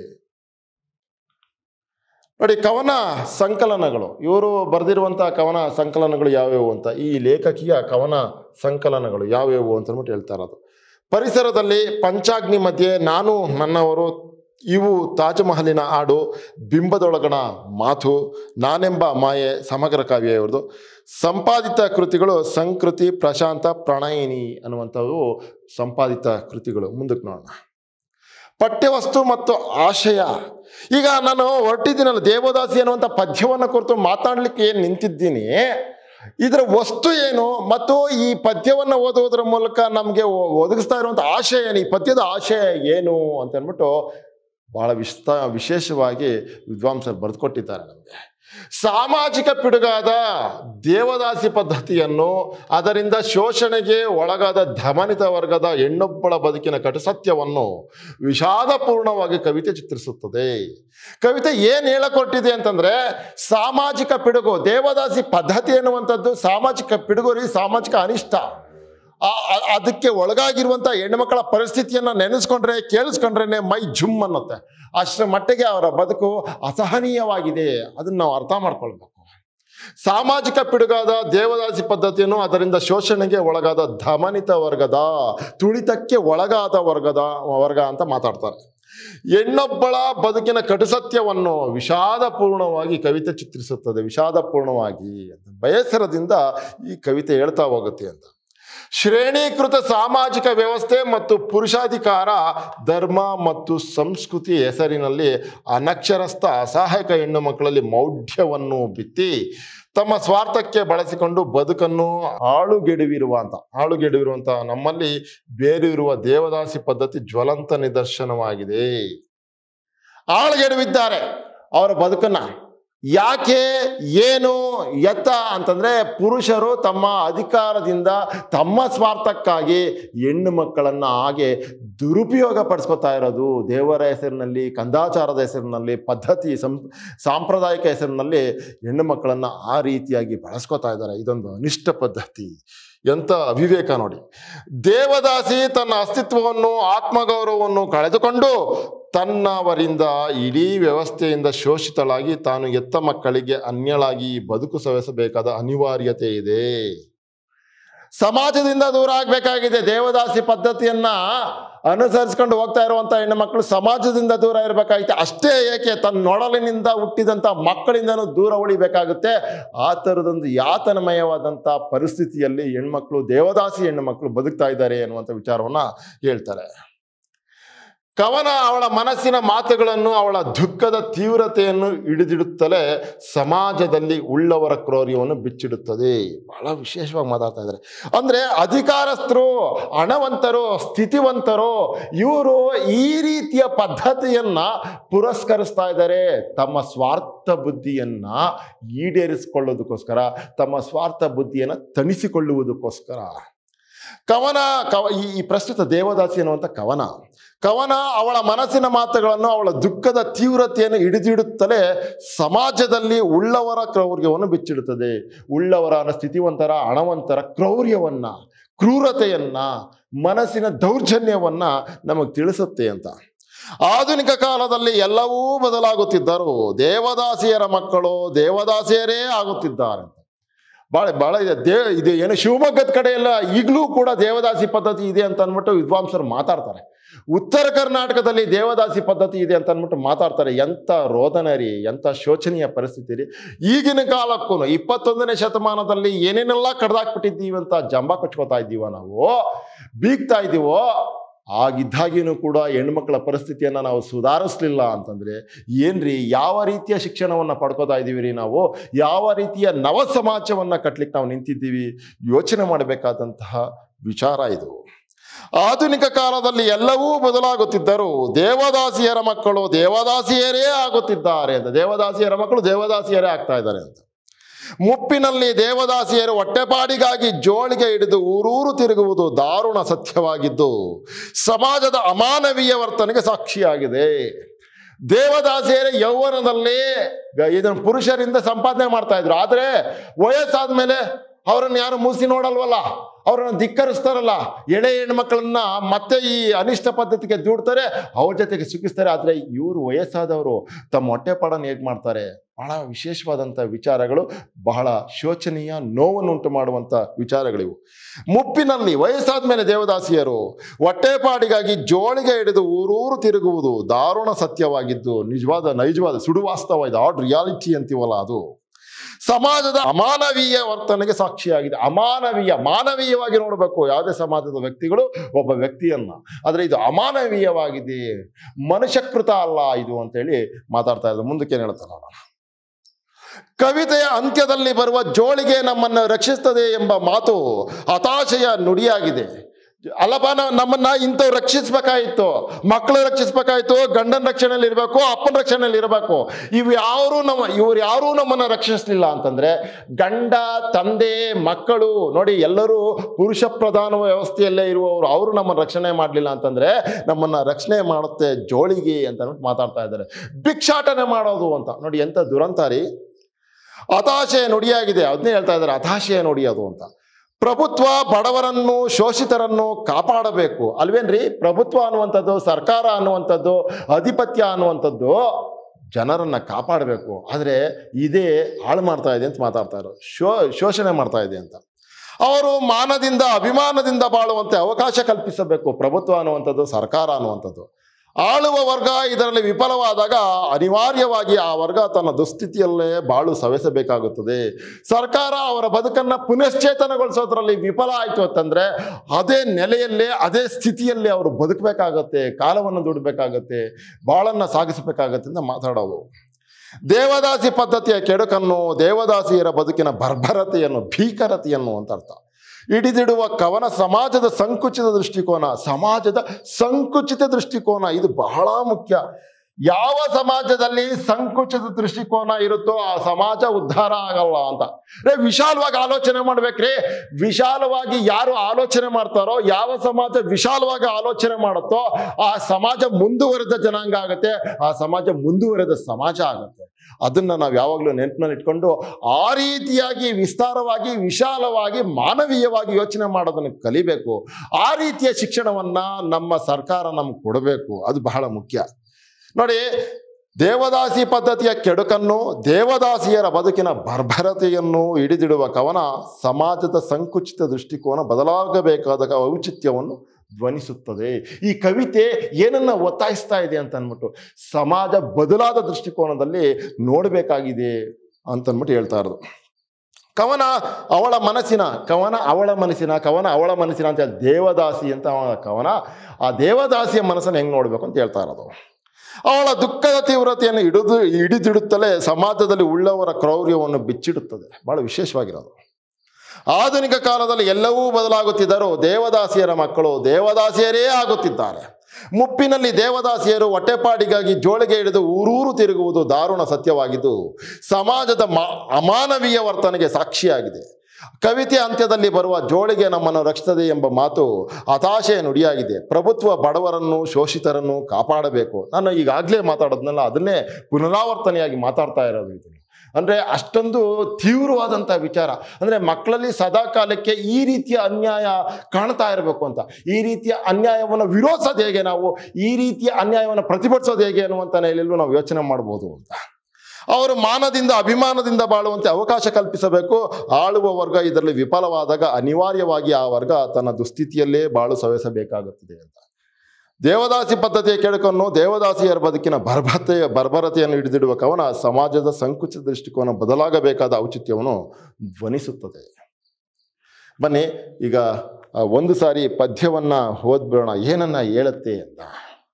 ನೋಡಿ ಕವನ ಸಂಕಲನಗಳು ಇವರು ಬರೆದಿರುವಂತಹ ಕವನ ಸಂಕಲನಗಳು ಯಾವ್ಯಾವು ಅಂತ ಈ ಲೇಖಕಿಯ ಕವನ ಸಂಕಲನಗಳು ಯಾವ್ಯಾವು ಅಂತ ಅಂದ್ಬಿಟ್ಟು ಹೇಳ್ತಾ ಇರೋದು ಪರಿಸರದಲ್ಲಿ ಪಂಚಾಗ್ನಿ ಮಧ್ಯೆ ನಾನು ನನ್ನವರು ಇವು ತಾಜ್ಮಹಲಿನ ಹಾಡು ಬಿಂಬದೊಳಗಣ ಮಾತು ನಾನೆಂಬ ಮಾಯೆ ಸಮಗ್ರ ಕಾವ್ಯ ಇವ್ರದ್ದು ಸಂಪಾದಿತ ಕೃತಿಗಳು ಸಂಕೃತಿ ಪ್ರಶಾಂತ ಪ್ರಣಯಿನಿ ಅನ್ನುವಂಥವು ಸಂಪಾದಿತ ಕೃತಿಗಳು ಮುಂದಕ್ಕೆ ನೋಡೋಣ ಪಠ್ಯವಸ್ತು ಮತ್ತು ಆಶಯ ಈಗ ನಾನು ಹೊರಟಿದ್ದೀನಲ್ಲ ದೇವದಾಸಿ ಅನ್ನುವಂಥ ಪದ್ಯವನ್ನು ಕುರಿತು ಮಾತಾಡ್ಲಿಕ್ಕೆ ಏನು ನಿಂತಿದ್ದೀನಿ ಇದರ ವಸ್ತು ಏನು ಮತ್ತು ಈ ಪದ್ಯವನ್ನು ಓದುವುದರ ಮೂಲಕ ನಮಗೆ ಒದಗಿಸ್ತಾ ಇರುವಂಥ ಆಶಯ ಏನು ಈ ಪದ್ಯದ ಆಶಯ ಏನು ಅಂತ ಅಂದ್ಬಿಟ್ಟು ಬಹಳ ವಿಸ್ತ ವಿಶೇಷವಾಗಿ ವಿದ್ವಾಂಸರು ಬರೆದುಕೊಟ್ಟಿದ್ದಾರೆ ನಮಗೆ ಸಾಮಾಜಿಕ ಪಿಡುಗಾದ ದೇವದಾಸಿ ಪದ್ಧತಿಯನ್ನು ಅದರಿಂದ ಶೋಷಣೆಗೆ ಒಳಗಾದ ಧಮನಿತ ವರ್ಗದ ಹೆಣ್ಣೊಬ್ಬಳ ಬದುಕಿನ ಕಟುಸತ್ಯವನ್ನು ವಿಷಾದಪೂರ್ಣವಾಗಿ ಕವಿತೆ ಚಿತ್ರಿಸುತ್ತದೆ ಕವಿತೆ ಏನು ಹೇಳಕೊಟ್ಟಿದೆ ಅಂತಂದ್ರೆ ಸಾಮಾಜಿಕ ಪಿಡುಗು ದೇವದಾಸಿ ಪದ್ಧತಿ ಎನ್ನುವಂಥದ್ದು ಸಾಮಾಜಿಕ ಪಿಡುಗುರಿ ಸಾಮಾಜಿಕ ಅನಿಷ್ಟ ಆ- ಆ- ಅದಕ್ಕೆ ಒಳಗಾಗಿರುವಂಥ ಹೆಣ್ಮಕ್ಕಳ ಪರಿಸ್ಥಿತಿಯನ್ನು ನೆನೆಸ್ಕೊಂಡ್ರೆ ಕೇಳಿಸ್ಕೊಂಡ್ರೆ ಮೈ ಜುಮ್ ಅನ್ನತ್ತೆ ಅಷ್ಟರ ಮಟ್ಟಿಗೆ ಅವರ ಬದುಕು ಅಸಹನೀಯವಾಗಿದೆ ಅದನ್ನು ನಾವು ಅರ್ಥ ಮಾಡ್ಕೊಳ್ಬೇಕು ಸಾಮಾಜಿಕ ಪಿಡುಗಾದ ದೇವದಾಸಿ ಪದ್ಧತಿಯನ್ನು ಅದರಿಂದ ಶೋಷಣೆಗೆ ಒಳಗಾದ ಧಮನಿತ ವರ್ಗದ ತುಳಿತಕ್ಕೆ ಒಳಗಾದ ವರ್ಗದ ವರ್ಗ ಅಂತ ಮಾತಾಡ್ತಾರೆ ಹೆಣ್ಣೊಬ್ಬಳ ಬದುಕಿನ ಕಟುಸತ್ಯವನ್ನು ವಿಷಾದಪೂರ್ಣವಾಗಿ ಕವಿತೆ ಚಿತ್ರಿಸುತ್ತದೆ ವಿಷಾದಪೂರ್ಣವಾಗಿ ಅಂತ ಬೇಸರದಿಂದ ಈ ಕವಿತೆ ಹೇಳ್ತಾ ಹೋಗುತ್ತೆ ಅಂತ ಶ್ರೇಣೀಕೃತ ಸಾಮಾಜಿಕ ವ್ಯವಸ್ಥೆ ಮತ್ತು ಪುರುಷಾಧಿಕಾರ ಧರ್ಮ ಮತ್ತು ಸಂಸ್ಕೃತಿ ಹೆಸರಿನಲ್ಲಿ ಅನಕ್ಷರಸ್ಥ ಅಸಹಾಯಕ ಹೆಣ್ಣು ಮಕ್ಕಳಲ್ಲಿ ಮೌಢ್ಯವನ್ನು ಬಿತ್ತಿ ತಮ್ಮ ಸ್ವಾರ್ಥಕ್ಕೆ ಬಳಸಿಕೊಂಡು ಬದುಕನ್ನು ಹಾಳುಗೆಡುವಿರುವ ಅಂತ ಹಾಳುಗೆಡುವಿರುವಂತ ನಮ್ಮಲ್ಲಿ ಬೇರಿರುವ ದೇವದಾಸಿ ಪದ್ಧತಿ ಜ್ವಲಂತ ನಿದರ್ಶನವಾಗಿದೆ ಹಾಳುಗೆಡುವಿದ್ದಾರೆ ಅವರ ಬದುಕನ್ನ ಯಾಕೆ ಏನು ಎತ್ತ ಅಂತಂದ್ರೆ ಪುರುಷರು ತಮ್ಮ ಅಧಿಕಾರದಿಂದ ತಮ್ಮ ಸ್ವಾರ್ಥಕ್ಕಾಗಿ ಹೆಣ್ಣು ಮಕ್ಕಳನ್ನ ಹಾಗೆ ದುರುಪಯೋಗ ಪಡಿಸ್ಕೊತಾ ಇರೋದು ದೇವರ ಹೆಸರಿನಲ್ಲಿ ಕಂದಾಚಾರದ ಹೆಸರಿನಲ್ಲಿ ಪದ್ಧತಿ ಸಂ ಸಾಂಪ್ರದಾಯಿಕ ಹೆಸರಿನಲ್ಲಿ ಹೆಣ್ಣು ಮಕ್ಕಳನ್ನ ಆ ರೀತಿಯಾಗಿ ಬಳಸ್ಕೊತಾ ಇದ್ದಾರೆ ಇದೊಂದು ಅನಿಷ್ಟ ಪದ್ಧತಿ ಎಂತ ಅವಿವೇಕ ನೋಡಿ ದೇವದಾಸಿ ತನ್ನ ಅಸ್ತಿತ್ವವನ್ನು ಆತ್ಮಗೌರವವನ್ನು ಕಳೆದುಕೊಂಡು ತನ್ನವರಿಂದ ಇಡೀ ವ್ಯವಸ್ಥೆಯಿಂದ ಶೋಷಿತಳಾಗಿ ತಾನು ಎತ್ತ ಮಕ್ಕಳಿಗೆ ಅನ್ಯಳಾಗಿ ಬದುಕು ಸವೆಸಬೇಕಾದ ಅನಿವಾರ್ಯತೆ ಇದೆ ಸಮಾಜದಿಂದ ದೂರ ಆಗ್ಬೇಕಾಗಿದೆ ದೇವದಾಸಿ ಪದ್ಧತಿಯನ್ನ ಅನುಸರಿಸ್ಕೊಂಡು ಹೋಗ್ತಾ ಇರುವಂತ ಹೆಣ್ಣು ಮಕ್ಕಳು ಸಮಾಜದಿಂದ ದೂರ ಇರಬೇಕಾಗುತ್ತೆ ಅಷ್ಟೇ ಏಕೆ ತನ್ನ ನೊಡಲಿನಿಂದ ಹುಟ್ಟಿದಂಥ ಮಕ್ಕಳಿಂದನೂ ದೂರ ಉಳಿಬೇಕಾಗುತ್ತೆ ಆ ಥರದೊಂದು ಯಾತನಮಯವಾದಂಥ ಪರಿಸ್ಥಿತಿಯಲ್ಲಿ ಹೆಣ್ಮಕ್ಳು ದೇವದಾಸಿ ಹೆಣ್ಣು ಮಕ್ಕಳು ಬದುಕ್ತಾ ಇದ್ದಾರೆ ಅನ್ನುವಂಥ ವಿಚಾರವನ್ನ ಹೇಳ್ತಾರೆ ಕವನ ಅವಳ ಮನಸ್ಸಿನ ಮಾತುಗಳನ್ನು ಅವಳ ದುಃಖದ ತೀವ್ರತೆಯನ್ನು ಹಿಡಿದಿಡುತ್ತಲೇ ಸಮಾಜದಲ್ಲಿ ಉಳ್ಳವರ ಕ್ರೌರ್ಯವನ್ನು ಬಿಚ್ಚಿಡುತ್ತದೆ ಬಹಳ ವಿಶೇಷವಾಗಿ ಮಾತಾಡ್ತಾ ಇದ್ದಾರೆ ಅಂದ್ರೆ ಅಧಿಕಾರಸ್ಥರು ಹಣವಂತರು ಸ್ಥಿತಿವಂತರು ಇವರು ಈ ರೀತಿಯ ಪದ್ಧತಿಯನ್ನ ಪುರಸ್ಕರಿಸ್ತಾ ಇದ್ದಾರೆ ತಮ್ಮ ಸ್ವಾರ್ಥ ಬುದ್ಧಿಯನ್ನ ಈಡೇರಿಸಿಕೊಳ್ಳೋದಕ್ಕೋಸ್ಕರ ತಮ್ಮ ಸ್ವಾರ್ಥ ಬುದ್ಧಿಯನ್ನ ತಣಿಸಿಕೊಳ್ಳುವುದಕ್ಕೋಸ್ಕರ ಕವನ ಕವ ಈ ಈ ಪ್ರಸ್ತುತ ದೇವದಾಸಿ ಅನ್ನುವಂಥ ಕವನ ಕವನ ಅವಳ ಮನಸ್ಸಿನ ಮಾತುಗಳನ್ನು ಅವಳ ದುಃಖದ ತೀವ್ರತೆಯನ್ನು ಹಿಡಿದಿಡುತ್ತಲೇ ಸಮಾಜದಲ್ಲಿ ಉಳ್ಳವರ ಕ್ರೌರ್ಯವನ್ನು ಬಿಚ್ಚಿಡುತ್ತದೆ ಉಳ್ಳವರ ಸ್ಥಿತಿವಂತರ ಹಣವಂತರ ಕ್ರೌರ್ಯವನ್ನ ಕ್ರೂರತೆಯನ್ನ ಮನಸ್ಸಿನ ದೌರ್ಜನ್ಯವನ್ನ ನಮಗೆ ತಿಳಿಸುತ್ತೆ ಅಂತ ಆಧುನಿಕ ಕಾಲದಲ್ಲಿ ಎಲ್ಲವೂ ಬದಲಾಗುತ್ತಿದ್ದರು ದೇವದಾಸಿಯರ ಮಕ್ಕಳು ದೇವದಾಸಿಯರೇ ಆಗುತ್ತಿದ್ದಾರೆ ಅಂತ ಭಾಳ ಭಾಳ ಇದೆ ದೇ ಇದು ಏನು ಶಿವಮೊಗ್ಗದ ಕಡೆ ಎಲ್ಲ ಈಗಲೂ ಕೂಡ ದೇವದಾಸಿ ಪದ್ಧತಿ ಇದೆ ಅಂತ ಅಂದ್ಬಿಟ್ಟು ವಿದ್ವಾಂಸರು ಮಾತಾಡ್ತಾರೆ ಉತ್ತರ ಕರ್ನಾಟಕದಲ್ಲಿ ದೇವದಾಸಿ ಪದ್ಧತಿ ಇದೆ ಅಂತ ಅಂದ್ಬಿಟ್ಟು ಮಾತಾಡ್ತಾರೆ ಎಂಥ ರೋದನೆ ರೀ ಎಂಥ ಶೋಚನೀಯ ಪರಿಸ್ಥಿತಿ ರೀ ಈಗಿನ ಕಾಲಕ್ಕೂ ಇಪ್ಪತ್ತೊಂದನೇ ಶತಮಾನದಲ್ಲಿ ಏನೇನೆಲ್ಲ ಕಡ್ದಾಕ್ಬಿಟ್ಟಿದ್ದೀವಿ ಅಂತ ಜಂಬ ಕಚ್ಕೋತಾ ಇದ್ದೀವ ನಾವು ಬೀಗ್ತಾ ಇದ್ದೀವೋ ಆಗಿದ್ದಾಗಿನೂ ಕೂಡ ಹೆಣ್ಮಕ್ಳ ಪರಿಸ್ಥಿತಿಯನ್ನ ನಾವು ಸುಧಾರಿಸ್ಲಿಲ್ಲ ಅಂತಂದ್ರೆ ಏನ್ರಿ ಯಾವ ರೀತಿಯ ಶಿಕ್ಷಣವನ್ನ ಪಡ್ಕೋತಾ ಇದ್ದೀವಿ ರೀ ನಾವು ಯಾವ ರೀತಿಯ ನವ ಸಮಾಜವನ್ನ ಕಟ್ಲಿಕ್ಕೆ ನಾವು ನಿಂತಿದ್ದೀವಿ ಯೋಚನೆ ಮಾಡಬೇಕಾದಂತಹ ವಿಚಾರ ಇದು ಆಧುನಿಕ ಕಾಲದಲ್ಲಿ ಎಲ್ಲವೂ ಬದಲಾಗುತ್ತಿದ್ದರು ದೇವದಾಸಿಯರ ಮಕ್ಕಳು ದೇವದಾಸಿಯರೇ ಆಗುತ್ತಿದ್ದಾರೆ ಅಂತ ದೇವದಾಸಿಯರ ಮಕ್ಕಳು ದೇವದಾಸಿಯರೇ ಆಗ್ತಾ ಇದ್ದಾರೆ ಅಂತ ಮುಪ್ಪಿನಲ್ಲಿ ದೇವದಾಸಿಯರು ಹೊಟ್ಟೆಪಾಡಿಗಾಗಿ ಜೋಳಿಗೆ ಹಿಡಿದು ಊರೂರು ತಿರುಗುವುದು ದಾರುಣ ಸತ್ಯವಾಗಿದ್ದು ಸಮಾಜದ ಅಮಾನವೀಯ ವರ್ತನೆಗೆ ಸಾಕ್ಷಿಯಾಗಿದೆ ದೇವದಾಸಿಯರೇ ಯೌವನದಲ್ಲಿ ಗ- ಇದನ್ನು ಪುರುಷರಿಂದ ಸಂಪಾದನೆ ಮಾಡ್ತಾ ಇದ್ರು ಆದ್ರೆ ವಯಸ್ಸಾದ ಮೇಲೆ ಅವರನ್ನು ಯಾರು ಮೂಸಿ ನೋಡಲ್ವಲ್ಲ ಅವರನ್ನು ಧಿಕ್ಕರಿಸ್ತಾರಲ್ಲ ಎಳೆ ಹೆಣ್ಮಕ್ಳನ್ನ ಮತ್ತೆ ಈ ಅನಿಷ್ಟ ಪದ್ಧತಿಗೆ ದೂಡ್ತಾರೆ ಅವ್ರ ಜೊತೆಗೆ ಸುಖಿಸ್ತಾರೆ ಆದರೆ ಇವರು ವಯಸ್ಸಾದವರು ತಮ್ಮ ಹೊಟ್ಟೆಪಾಡನ್ನು ಹೇಗೆ ಮಾಡ್ತಾರೆ ಬಹಳ ವಿಶೇಷವಾದಂಥ ವಿಚಾರಗಳು ಬಹಳ ಶೋಚನೀಯ ನೋವನ್ನುಂಟು ಮಾಡುವಂಥ ವಿಚಾರಗಳಿವು ಮುಪ್ಪಿನಲ್ಲಿ ವಯಸ್ಸಾದ ಮೇಲೆ ದೇವದಾಸಿಯರು ಹೊಟ್ಟೆಪಾಡಿಗಾಗಿ ಜೋಳಿಗೆ ಹಿಡಿದು ಊರೂರು ತಿರುಗುವುದು ದಾರುಣ ಸತ್ಯವಾಗಿದ್ದು ನಿಜವಾದ ನೈಜವಾದ ಸುಡುವಾಸ್ತವ ಇದು ಆಡ್ ರಿಯಾಲಿಟಿ ಅಂತೀವಲ್ಲ ಅದು ಸಮಾಜದ ಅಮಾನವೀಯ ವರ್ತನೆಗೆ ಸಾಕ್ಷಿಯಾಗಿದೆ ಅಮಾನವೀಯ ಮಾನವೀಯವಾಗಿ ನೋಡಬೇಕು ಯಾವುದೇ ಸಮಾಜದ ವ್ಯಕ್ತಿಗಳು ಒಬ್ಬ ವ್ಯಕ್ತಿಯನ್ನ ಆದರೆ ಇದು ಅಮಾನವೀಯವಾಗಿದೆ ಮನುಷ್ಯಕೃತ ಅಲ್ಲ ಇದು ಅಂತೇಳಿ ಮಾತಾಡ್ತಾ ಇದ್ದಾರೆ ಮುಂದಕ್ಕೆ ಏನ್ ಹೇಳ್ತಾರೆ ನೋಡೋಣ ಕವಿತೆಯ ಅಂತ್ಯದಲ್ಲಿ ಬರುವ ಜೋಳಿಗೆ ನಮ್ಮನ್ನು ರಕ್ಷಿಸ್ತದೆ ಎಂಬ ಮಾತು ಹತಾಶೆಯ ನುಡಿಯಾಗಿದೆ ಅಲ್ಲಪ್ಪ ನಾವು ನಮ್ಮನ್ನ ಇಂಥವ್ರು ರಕ್ಷಿಸ್ಬೇಕಾಯಿತು ಮಕ್ಕಳು ರಕ್ಷಿಸ್ಬೇಕಾಯ್ತು ಗಂಡನ ರಕ್ಷಣೆಯಲ್ಲಿ ಇರಬೇಕು ಅಪ್ಪನ ರಕ್ಷಣೆಯಲ್ಲಿ ಇರಬೇಕು ಇವು ಯಾರು ನಮ್ಮ ಇವ್ರು ಯಾರೂ ನಮ್ಮನ್ನ ರಕ್ಷಿಸ್ಲಿಲ್ಲ ಅಂತಂದ್ರೆ ಗಂಡ ತಂದೆ ಮಕ್ಕಳು ನೋಡಿ ಎಲ್ಲರೂ ಪುರುಷ ಪ್ರಧಾನ ವ್ಯವಸ್ಥೆಯಲ್ಲೇ ಇರುವವರು ಅವರು ನಮ್ಮನ್ನ ರಕ್ಷಣೆ ಮಾಡಲಿಲ್ಲ ಅಂತಂದ್ರೆ ನಮ್ಮನ್ನ ರಕ್ಷಣೆ ಮಾಡುತ್ತೆ ಜೋಳಿಗೆ ಅಂತ ಅಂದ್ಬಿಟ್ಟು ಮಾತಾಡ್ತಾ ಇದ್ದಾರೆ ಭಿಕ್ಷಾಟನೆ ಮಾಡೋದು ಅಂತ ನೋಡಿ ಎಂತ ದುರಂತಾರಿ ಹತಾಶೆಯ ನುಡಿಯಾಗಿದೆ ಅದನ್ನೇ ಹೇಳ್ತಾ ಇದ್ದಾರೆ ಹತಾಶೆಯ ನುಡಿ ಅದು ಅಂತ ಪ್ರಭುತ್ವ ಬಡವರನ್ನು ಶೋಷಿತರನ್ನು ಕಾಪಾಡಬೇಕು ಅಲ್ವೇನ್ರಿ ಪ್ರಭುತ್ವ ಅನ್ನುವಂಥದ್ದು ಸರ್ಕಾರ ಅನ್ನುವಂಥದ್ದು ಅಧಿಪತ್ಯ ಅನ್ನುವಂಥದ್ದು ಜನರನ್ನ ಕಾಪಾಡಬೇಕು ಆದರೆ ಇದೇ ಹಾಳು ಮಾಡ್ತಾ ಇದೆ ಅಂತ ಮಾತಾಡ್ತಾ ಇರೋದು ಶೋ ಶೋಷಣೆ ಮಾಡ್ತಾ ಇದೆ ಅಂತ ಅವರು ಮಾನದಿಂದ ಅಭಿಮಾನದಿಂದ ಬಾಳುವಂತೆ ಅವಕಾಶ ಕಲ್ಪಿಸಬೇಕು ಪ್ರಭುತ್ವ ಅನ್ನುವಂಥದ್ದು ಸರ್ಕಾರ ಅನ್ನುವಂಥದ್ದು ಆಳುವ ವರ್ಗ ಇದರಲ್ಲಿ ವಿಫಲವಾದಾಗ ಅನಿವಾರ್ಯವಾಗಿ ಆ ವರ್ಗ ತನ್ನ ದುಸ್ಥಿತಿಯಲ್ಲೇ ಬಾಳು ಸವೆಸಬೇಕಾಗುತ್ತದೆ ಸರ್ಕಾರ ಅವರ ಬದುಕನ್ನು ಪುನಶ್ಚೇತನಗೊಳಿಸೋದ್ರಲ್ಲಿ ವಿಫಲ ಆಯಿತು ಅಂತಂದ್ರೆ ಅದೇ ನೆಲೆಯಲ್ಲೇ ಅದೇ ಸ್ಥಿತಿಯಲ್ಲಿ ಅವರು ಬದುಕಬೇಕಾಗತ್ತೆ ಕಾಲವನ್ನು ದುಡಬೇಕಾಗತ್ತೆ ಬಾಳನ್ನು ಸಾಗಿಸಬೇಕಾಗತ್ತೆ ಅಂತ ಮಾತಾಡೋದು ದೇವದಾಸಿ ಪದ್ಧತಿಯ ಕೆಡುಕನ್ನು ದೇವದಾಸಿಯರ ಬದುಕಿನ ಬರ್ಬರತೆಯನ್ನು ಭೀಕರತೆಯನ್ನು ಅಂತ ಅರ್ಥ ಹಿಡಿದಿಡುವ ಕವನ ಸಮಾಜದ ಸಂಕುಚಿತ ದೃಷ್ಟಿಕೋನ ಸಮಾಜದ ಸಂಕುಚಿತ ದೃಷ್ಟಿಕೋನ ಇದು ಬಹಳ ಮುಖ್ಯ ಯಾವ ಸಮಾಜದಲ್ಲಿ ಸಂಕುಚಿತ ದೃಷ್ಟಿಕೋನ ಇರುತ್ತೋ ಆ ಸಮಾಜ ಉದ್ಧಾರ ಆಗಲ್ಲ ಅಂತ ರೇ ವಿಶಾಲವಾಗಿ ಆಲೋಚನೆ ಮಾಡ್ಬೇಕ್ರಿ ವಿಶಾಲವಾಗಿ ಯಾರು ಆಲೋಚನೆ ಮಾಡ್ತಾರೋ ಯಾವ ಸಮಾಜ ವಿಶಾಲವಾಗಿ ಆಲೋಚನೆ ಮಾಡುತ್ತೋ ಆ ಸಮಾಜ ಮುಂದುವರೆದ ಜನಾಂಗ ಆಗುತ್ತೆ ಆ ಸಮಾಜ ಮುಂದುವರೆದ ಸಮಾಜ ಆಗುತ್ತೆ ಅದನ್ನ ನಾವು ಯಾವಾಗಲೂ ನೆನಪಿನಲ್ಲಿ ಇಟ್ಕೊಂಡು ಆ ರೀತಿಯಾಗಿ ವಿಸ್ತಾರವಾಗಿ ವಿಶಾಲವಾಗಿ ಮಾನವೀಯವಾಗಿ ಯೋಚನೆ ಮಾಡೋದನ್ನು ಕಲಿಬೇಕು ಆ ರೀತಿಯ ಶಿಕ್ಷಣವನ್ನ ನಮ್ಮ ಸರ್ಕಾರ ನಮ್ಗೆ ಕೊಡಬೇಕು ಅದು ಬಹಳ ಮುಖ್ಯ ನೋಡಿ ದೇವದಾಸಿ ಪದ್ಧತಿಯ ಕೆಡುಕನ್ನು ದೇವದಾಸಿಯರ ಬದುಕಿನ ಬರ್ಭರತೆಯನ್ನು ಹಿಡಿದಿಡುವ ಕವನ ಸಮಾಜದ ಸಂಕುಚಿತ ದೃಷ್ಟಿಕೋನ ಬದಲಾಗಬೇಕಾದ ಔಚಿತ್ಯವನ್ನು ಧ್ವನಿಸುತ್ತದೆ ಈ ಕವಿತೆ ಏನನ್ನ ಒತ್ತಾಯಿಸ್ತಾ ಇದೆ ಅಂತ ಅಂದ್ಬಿಟ್ಟು ಸಮಾಜ ಬದಲಾದ ದೃಷ್ಟಿಕೋನದಲ್ಲಿ ನೋಡಬೇಕಾಗಿದೆ ಅಂತನ್ಬಿಟ್ಟು ಹೇಳ್ತಾ ಇರೋದು ಕವನ ಅವಳ ಮನಸ್ಸಿನ ಕವನ ಅವಳ ಮನಸ್ಸಿನ ಕವನ ಅವಳ ಮನಸ್ಸಿನ ಅಂತ ಹೇಳಿ ದೇವದಾಸಿ ಅಂತ ಅವನ ಕವನ ಆ ದೇವದಾಸಿಯ ಮನಸ್ಸನ್ನು ಹೆಂಗೆ ನೋಡಬೇಕು ಅಂತ ಹೇಳ್ತಾ ಇರೋದು ಅವಳ ದುಃಖದ ತೀವ್ರತೆಯನ್ನು ಹಿಡಿದು ಹಿಡಿದಿಡುತ್ತಲೇ ಸಮಾಜದಲ್ಲಿ ಉಳ್ಳವರ ಕ್ರೌರ್ಯವನ್ನು ಬಿಚ್ಚಿಡುತ್ತದೆ ಬಹಳ ವಿಶೇಷವಾಗಿರೋದು ಆಧುನಿಕ ಕಾಲದಲ್ಲಿ ಎಲ್ಲವೂ ಬದಲಾಗುತ್ತಿದ್ದರೂ ದೇವದಾಸಿಯರ ಮಕ್ಕಳು ದೇವದಾಸಿಯರೇ ಆಗುತ್ತಿದ್ದಾರೆ ಮುಪ್ಪಿನಲ್ಲಿ ದೇವದಾಸಿಯರು ಹೊಟ್ಟೆಪಾಡಿಗಾಗಿ ಜೋಳಿಗೆ ಹಿಡಿದು ಊರೂರು ತಿರುಗುವುದು ದಾರುಣ ಸತ್ಯವಾಗಿದ್ದು ಸಮಾಜದ ಮಾ ಅಮಾನವೀಯ ವರ್ತನೆಗೆ ಸಾಕ್ಷಿಯಾಗಿದೆ ಕವಿತೆ ಅಂತ್ಯದಲ್ಲಿ ಬರುವ ಜೋಳಿಗೆ ನಮ್ಮನ್ನು ರಕ್ಷಿಸದೆ ಎಂಬ ಮಾತು ಹತಾಶೆಯ ನುಡಿಯಾಗಿದೆ ಪ್ರಭುತ್ವ ಬಡವರನ್ನು ಶೋಷಿತರನ್ನು ಕಾಪಾಡಬೇಕು ನಾನು ಈಗಾಗಲೇ ಮಾತಾಡೋದ್ನಲ್ಲ ಅದನ್ನೇ ಪುನರಾವರ್ತನೆಯಾಗಿ ಮಾತಾಡ್ತಾ ಇರೋದು ಇದನ್ನು ಅಂದರೆ ಅಷ್ಟೊಂದು ತೀವ್ರವಾದಂಥ ವಿಚಾರ ಅಂದರೆ ಮಕ್ಕಳಲ್ಲಿ ಸದಾ ಕಾಲಕ್ಕೆ ಈ ರೀತಿಯ ಅನ್ಯಾಯ ಕಾಣ್ತಾ ಇರಬೇಕು ಅಂತ ಈ ರೀತಿಯ ಅನ್ಯಾಯವನ್ನು ವಿರೋಧಿಸೋದು ಹೇಗೆ ನಾವು ಈ ರೀತಿಯ ಅನ್ಯಾಯವನ್ನು ಪ್ರತಿಭಟಿಸೋದು ಹೇಗೆ ಅನ್ನುವಂಥ ನೆಲೆಯಲ್ಲೂ ನಾವು ಯೋಚನೆ ಮಾಡ್ಬೋದು ಅಂತ ಅವರು ಮಾನದಿಂದ ಅಭಿಮಾನದಿಂದ ಬಾಳುವಂತೆ ಅವಕಾಶ ಕಲ್ಪಿಸಬೇಕು ಆಳುವ ವರ್ಗ ಇದರಲ್ಲಿ ವಿಫಲವಾದಾಗ ಅನಿವಾರ್ಯವಾಗಿ ಆ ವರ್ಗ ತನ್ನ ದುಸ್ಥಿತಿಯಲ್ಲೇ ಬಾಳು ಸವೆಸಬೇಕಾಗುತ್ತದೆ ಅಂತ ದೇವದಾಸಿ ಪದ್ಧತಿಯ ಕೆಡಕನ್ನು ದೇವದಾಸಿಯರ ಬದುಕಿನ ಬರ್ಭತೆಯ ಬರ್ಬರತೆಯನ್ನು ಹಿಡಿದಿಡುವ ಕವನ ಸಮಾಜದ ಸಂಕುಚಿತ ದೃಷ್ಟಿಕೋನ ಬದಲಾಗಬೇಕಾದ ಔಚಿತ್ಯವನ್ನು ಧ್ವನಿಸುತ್ತದೆ ಬನ್ನಿ ಈಗ ಆ, ಒಂದು ಸಾರಿ ಪದ್ಯವನ್ನ ಓದ್ಬಿಡೋಣ ಏನನ್ನ ಹೇಳುತ್ತೆ ಅಂತ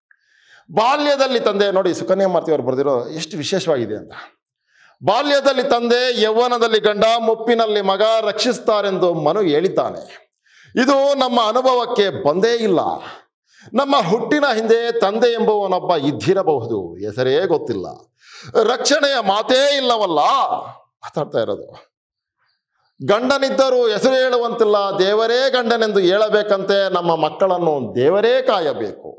ಬಾಲ್ಯದಲ್ಲಿ ತಂದೆ ನೋಡಿ ಸುಕನ್ಯಾ ಮಾರ್ತಿ ಅವರು ಬರೆದಿರೋ ಎಷ್ಟು ವಿಶೇಷವಾಗಿದೆ ಅಂತ ಬಾಲ್ಯದಲ್ಲಿ ತಂದೆ ಯೌವನದಲ್ಲಿ ಗಂಡ ಮುಪ್ಪಿನಲ್ಲಿ ಮಗ ರಕ್ಷಿಸ್ತಾರೆಂದು ಮನು ಹೇಳಿದ್ದಾನೆ ಇದು ನಮ್ಮ ಅನುಭವಕ್ಕೆ ಬಂದೇ ಇಲ್ಲ ನಮ್ಮ ಹುಟ್ಟಿನ ಹಿಂದೆ ತಂದೆ ಎಂಬುವನೊಬ್ಬ ಇದ್ದಿರಬಹುದು ಹೆಸರೇ ಗೊತ್ತಿಲ್ಲ ರಕ್ಷಣೆಯ ಮಾತೇ ಇಲ್ಲವಲ್ಲ ಮಾತಾಡ್ತಾ ಇರೋದು ಗಂಡನಿದ್ದರೂ ಹೆಸರು ಹೇಳುವಂತಿಲ್ಲ ದೇವರೇ ಗಂಡನೆಂದು ಹೇಳಬೇಕಂತೆ ನಮ್ಮ ಮಕ್ಕಳನ್ನು ದೇವರೇ ಕಾಯಬೇಕು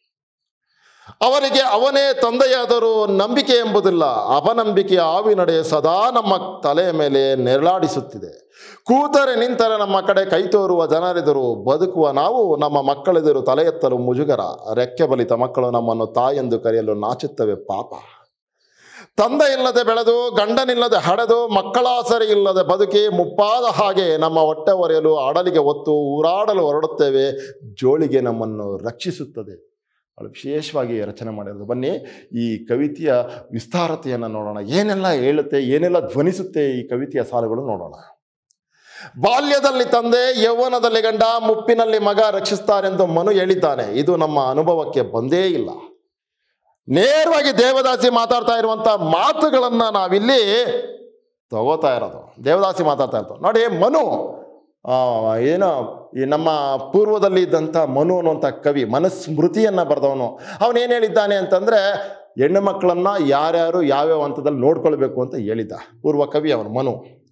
ಅವರಿಗೆ ಅವನೇ ತಂದೆಯಾದರೂ ನಂಬಿಕೆ ಎಂಬುದಿಲ್ಲ ಅಪನಂಬಿಕೆಯ ಆವಿನಡೆ ಸದಾ ನಮ್ಮ ತಲೆಯ ಮೇಲೆ ನೆರಳಾಡಿಸುತ್ತಿದೆ ಕೂತರೆ ನಿಂತರೆ ನಮ್ಮ ಕಡೆ ಕೈ ತೋರುವ ಜನರೆದುರು ಬದುಕುವ ನಾವು ನಮ್ಮ ಮಕ್ಕಳೆದುರು ತಲೆ ಎತ್ತಲು ಮುಜುಗರ ರೆಕ್ಕೆ ಬಲಿತ ಮಕ್ಕಳು ನಮ್ಮನ್ನು ತಾಯೆಂದು ಕರೆಯಲು ನಾಚುತ್ತವೆ ಪಾಪ ತಂದೆ ಇಲ್ಲದೆ ಬೆಳೆದು ಗಂಡನಿಲ್ಲದೆ ಹಡೆದು ಮಕ್ಕಳ ಸರಿ ಇಲ್ಲದೆ ಬದುಕಿ ಮುಪ್ಪಾದ ಹಾಗೆ ನಮ್ಮ ಹೊಟ್ಟೆ ಒರೆಯಲು ಅಡಲಿಗೆ ಒತ್ತು ಊರಾಡಲು ಹೊರಡುತ್ತೇವೆ ಜೋಳಿಗೆ ನಮ್ಮನ್ನು ರಕ್ಷಿಸುತ್ತದೆ ಬಹಳ ವಿಶೇಷವಾಗಿ ರಚನೆ ಮಾಡಿರೋದು ಬನ್ನಿ ಈ ಕವಿತೆಯ ವಿಸ್ತಾರತೆಯನ್ನು ನೋಡೋಣ ಏನೆಲ್ಲ ಹೇಳುತ್ತೆ ಏನೆಲ್ಲ ಧ್ವನಿಸುತ್ತೆ ಈ ಕವಿತೆಯ ಸಾಲುಗಳು ನೋಡೋಣ ಬಾಲ್ಯದಲ್ಲಿ ತಂದೆ ಯೌವನದಲ್ಲಿ ಗಂಡ ಮುಪ್ಪಿನಲ್ಲಿ ಮಗ ರಕ್ಷಿಸ್ತಾರೆಂದು ಮನು ಹೇಳಿದ್ದಾನೆ ಇದು ನಮ್ಮ ಅನುಭವಕ್ಕೆ ಬಂದೇ ಇಲ್ಲ ನೇರವಾಗಿ ದೇವದಾಸಿ ಮಾತಾಡ್ತಾ ಇರುವಂತ ಮಾತುಗಳನ್ನ ನಾವಿಲ್ಲಿ ತಗೋತಾ ಇರೋದು ದೇವದಾಸಿ ಮಾತಾಡ್ತಾ ಇರ್ತಾವೆ ನೋಡಿ ಮನು ಆ, ಏನು ಈ ನಮ್ಮ ಪೂರ್ವದಲ್ಲಿ ಇದ್ದಂಥ ಮನು ಅನ್ನುವಂಥ ಕವಿ ಮನಸ್ಮೃತಿಯನ್ನ ಬರೆದವನು ಅವನೇನು ಹೇಳಿದ್ದಾನೆ ಅಂತಂದ್ರೆ ಹೆಣ್ಣು ಮಕ್ಕಳನ್ನ ಯಾರ್ಯಾರು ಯಾವ್ಯಾವ ಹಂತದಲ್ಲಿ ನೋಡ್ಕೊಳ್ಬೇಕು ಅಂತ ಹೇಳಿದ್ದ ಪೂರ್ವ ಕವಿ ಅವನು ಮನು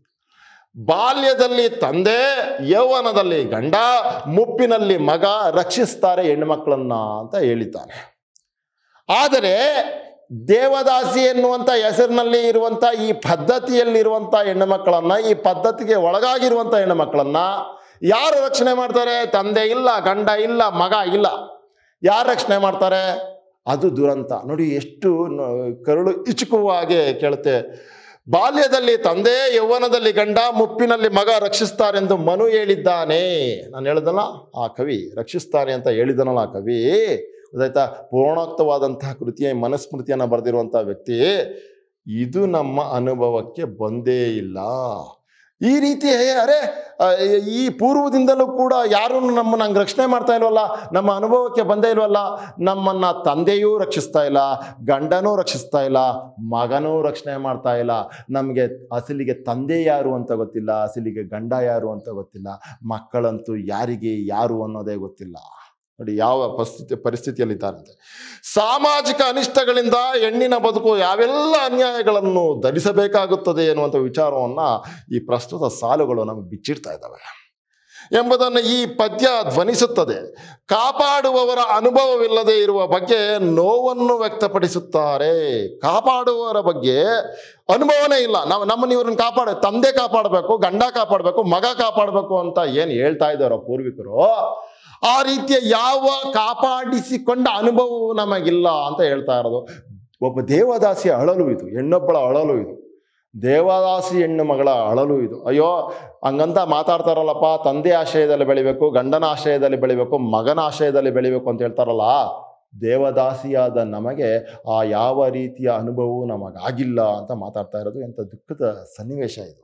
ಬಾಲ್ಯದಲ್ಲಿ ತಂದೆ ಯೌವನದಲ್ಲಿ ಗಂಡ ಮುಪ್ಪಿನಲ್ಲಿ ಮಗ ರಕ್ಷಿಸ್ತಾರೆ ಹೆಣ್ಣು ಮಕ್ಕಳನ್ನ ಅಂತ ಹೇಳಿದ್ದಾನೆ ಆದರೆ ದೇವದಾಸಿ ಎನ್ನುವಂಥ ಹೆಸರಿನಲ್ಲಿ ಇರುವಂಥ ಈ ಪದ್ಧತಿಯಲ್ಲಿರುವಂಥ ಹೆಣ್ಣು ಮಕ್ಕಳನ್ನ ಈ ಪದ್ಧತಿಗೆ ಒಳಗಾಗಿರುವಂಥ ಹೆಣ್ಣು ಮಕ್ಕಳನ್ನ ಯಾರು ರಕ್ಷಣೆ ಮಾಡ್ತಾರೆ ತಂದೆ ಇಲ್ಲ ಗಂಡ ಇಲ್ಲ ಮಗ ಇಲ್ಲ ಯಾರು ರಕ್ಷಣೆ ಮಾಡ್ತಾರೆ ಅದು ದುರಂತ ನೋಡಿ ಎಷ್ಟು ನ- ಕರುಳು ಇಚುಕುವ ಹಾಗೆ ಕೇಳುತ್ತೆ ಬಾಲ್ಯದಲ್ಲಿ ತಂದೆ ಯೌವನದಲ್ಲಿ ಗಂಡ ಮುಪ್ಪಿನಲ್ಲಿ ಮಗ ರಕ್ಷಿಸ್ತಾರೆಂದು ಮನು ಹೇಳಿದ್ದಾನೆ ನಾನು ಹೇಳ್ದಲ್ಲ ಆ ಕವಿ ರಕ್ಷಿಸ್ತಾನೆ ಅಂತ ಹೇಳಿದನಲ್ಲ ಆ ಕವಿ ಗೊತ್ತಾಯ್ತಾ ಪೂರ್ಣೋಕ್ತವಾದಂತಹ ಕೃತಿಯ ಮನಸ್ಮೃತಿಯನ್ನು ಬರೆದಿರುವಂತಹ ವ್ಯಕ್ತಿ ಇದು ನಮ್ಮ ಅನುಭವಕ್ಕೆ ಬಂದೇ ಇಲ್ಲ ಈ ರೀತಿ ಅರೆ ಆ, ಈ ಪೂರ್ವದಿಂದಲೂ ಕೂಡ ಯಾರೂ ನಮ್ಮನ್ನು ಹಂಗೆ ರಕ್ಷಣೆ ಮಾಡ್ತಾ ಇಲ್ವಲ್ಲ ನಮ್ಮ ಅನುಭವಕ್ಕೆ ಬಂದೇ ಇಲ್ವಲ್ಲ ನಮ್ಮನ್ನ ತಂದೆಯೂ ರಕ್ಷಿಸ್ತಾ ಇಲ್ಲ ಗಂಡನೂ ರಕ್ಷಿಸ್ತಾ ಇಲ್ಲ ಮಗನೂ ರಕ್ಷಣೆ ಮಾಡ್ತಾ ಇಲ್ಲ ನಮಗೆ ಅಸಲಿಗೆ ತಂದೆ ಯಾರು ಅಂತ ಗೊತ್ತಿಲ್ಲ ಅಸಲಿಗೆ ಗಂಡ ಯಾರು ಅಂತ ಗೊತ್ತಿಲ್ಲ ಮಕ್ಕಳಂತೂ ಯಾರಿಗೆ ಯಾರು ಅನ್ನೋದೇ ಗೊತ್ತಿಲ್ಲ ನೋಡಿ ಯಾವ ಪರಿಸ್ಥಿತಿ ಪರಿಸ್ಥಿತಿಯಲ್ಲಿದ್ದಾರಂತೆ ಸಾಮಾಜಿಕ ಅನಿಷ್ಟಗಳಿಂದ ಹೆಣ್ಣಿನ ಬದುಕು ಯಾವೆಲ್ಲ ಅನ್ಯಾಯಗಳನ್ನು ಧರಿಸಬೇಕಾಗುತ್ತದೆ ಎನ್ನುವಂಥ ವಿಚಾರವನ್ನು ಈ ಪ್ರಸ್ತುತ ಸಾಲುಗಳು ನಮಗೆ ಬಿಚ್ಚಿಡ್ತಾ ಇದ್ದಾವೆ ಎಂಬುದನ್ನು ಈ ಪದ್ಯ ಧ್ವನಿಸುತ್ತದೆ ಕಾಪಾಡುವವರ ಅನುಭವವಿಲ್ಲದೆ ಇರುವ ಬಗ್ಗೆ ನೋವನ್ನು ವ್ಯಕ್ತಪಡಿಸುತ್ತಾರೆ ಕಾಪಾಡುವವರ ಬಗ್ಗೆ ಅನುಭವನೇ ಇಲ್ಲ ನಾವು ನಮ್ಮನ್ನ ಇವ್ರನ್ನ ಕಾಪಾಡ ತಂದೆ ಕಾಪಾಡಬೇಕು ಗಂಡ ಕಾಪಾಡಬೇಕು ಮಗ ಕಾಪಾಡಬೇಕು ಅಂತ ಏನು ಹೇಳ್ತಾ ಇದ್ದಾರೋ ಪೂರ್ವಿಕರು ಆ ರೀತಿಯ ಯಾವ ಕಾಪಾಡಿಸಿಕೊಂಡ ಅನುಭವವು ನಮಗಿಲ್ಲ ಅಂತ ಹೇಳ್ತಾ ಇರೋದು ಒಬ್ಬ ದೇವದಾಸಿಯ ಅಳಲು ಇದು ಹೆಣ್ಣೊಬ್ಬಳ ಅಳಲು ಇದು ದೇವದಾಸಿ ಹೆಣ್ಣು ಮಗಳ ಅಳಲು ಇದು ಅಯ್ಯೋ ಹಂಗಂತ ಮಾತಾಡ್ತಾರಲ್ಲಪ್ಪ ತಂದೆ ಆಶ್ರಯದಲ್ಲಿ ಬೆಳಿಬೇಕು ಗಂಡನ ಆಶ್ರಯದಲ್ಲಿ ಬೆಳಿಬೇಕು ಮಗನ ಆಶ್ರಯದಲ್ಲಿ ಬೆಳಿಬೇಕು ಅಂತ ಹೇಳ್ತಾರಲ್ಲ ದೇವದಾಸಿಯಾದ ನಮಗೆ ಆ ಯಾವ ರೀತಿಯ ಅನುಭವವು ನಮಗಾಗಿಲ್ಲ ಅಂತ ಮಾತಾಡ್ತಾ ಇರೋದು ಎಂಥ ದುಃಖದ ಸನ್ನಿವೇಶ ಇದು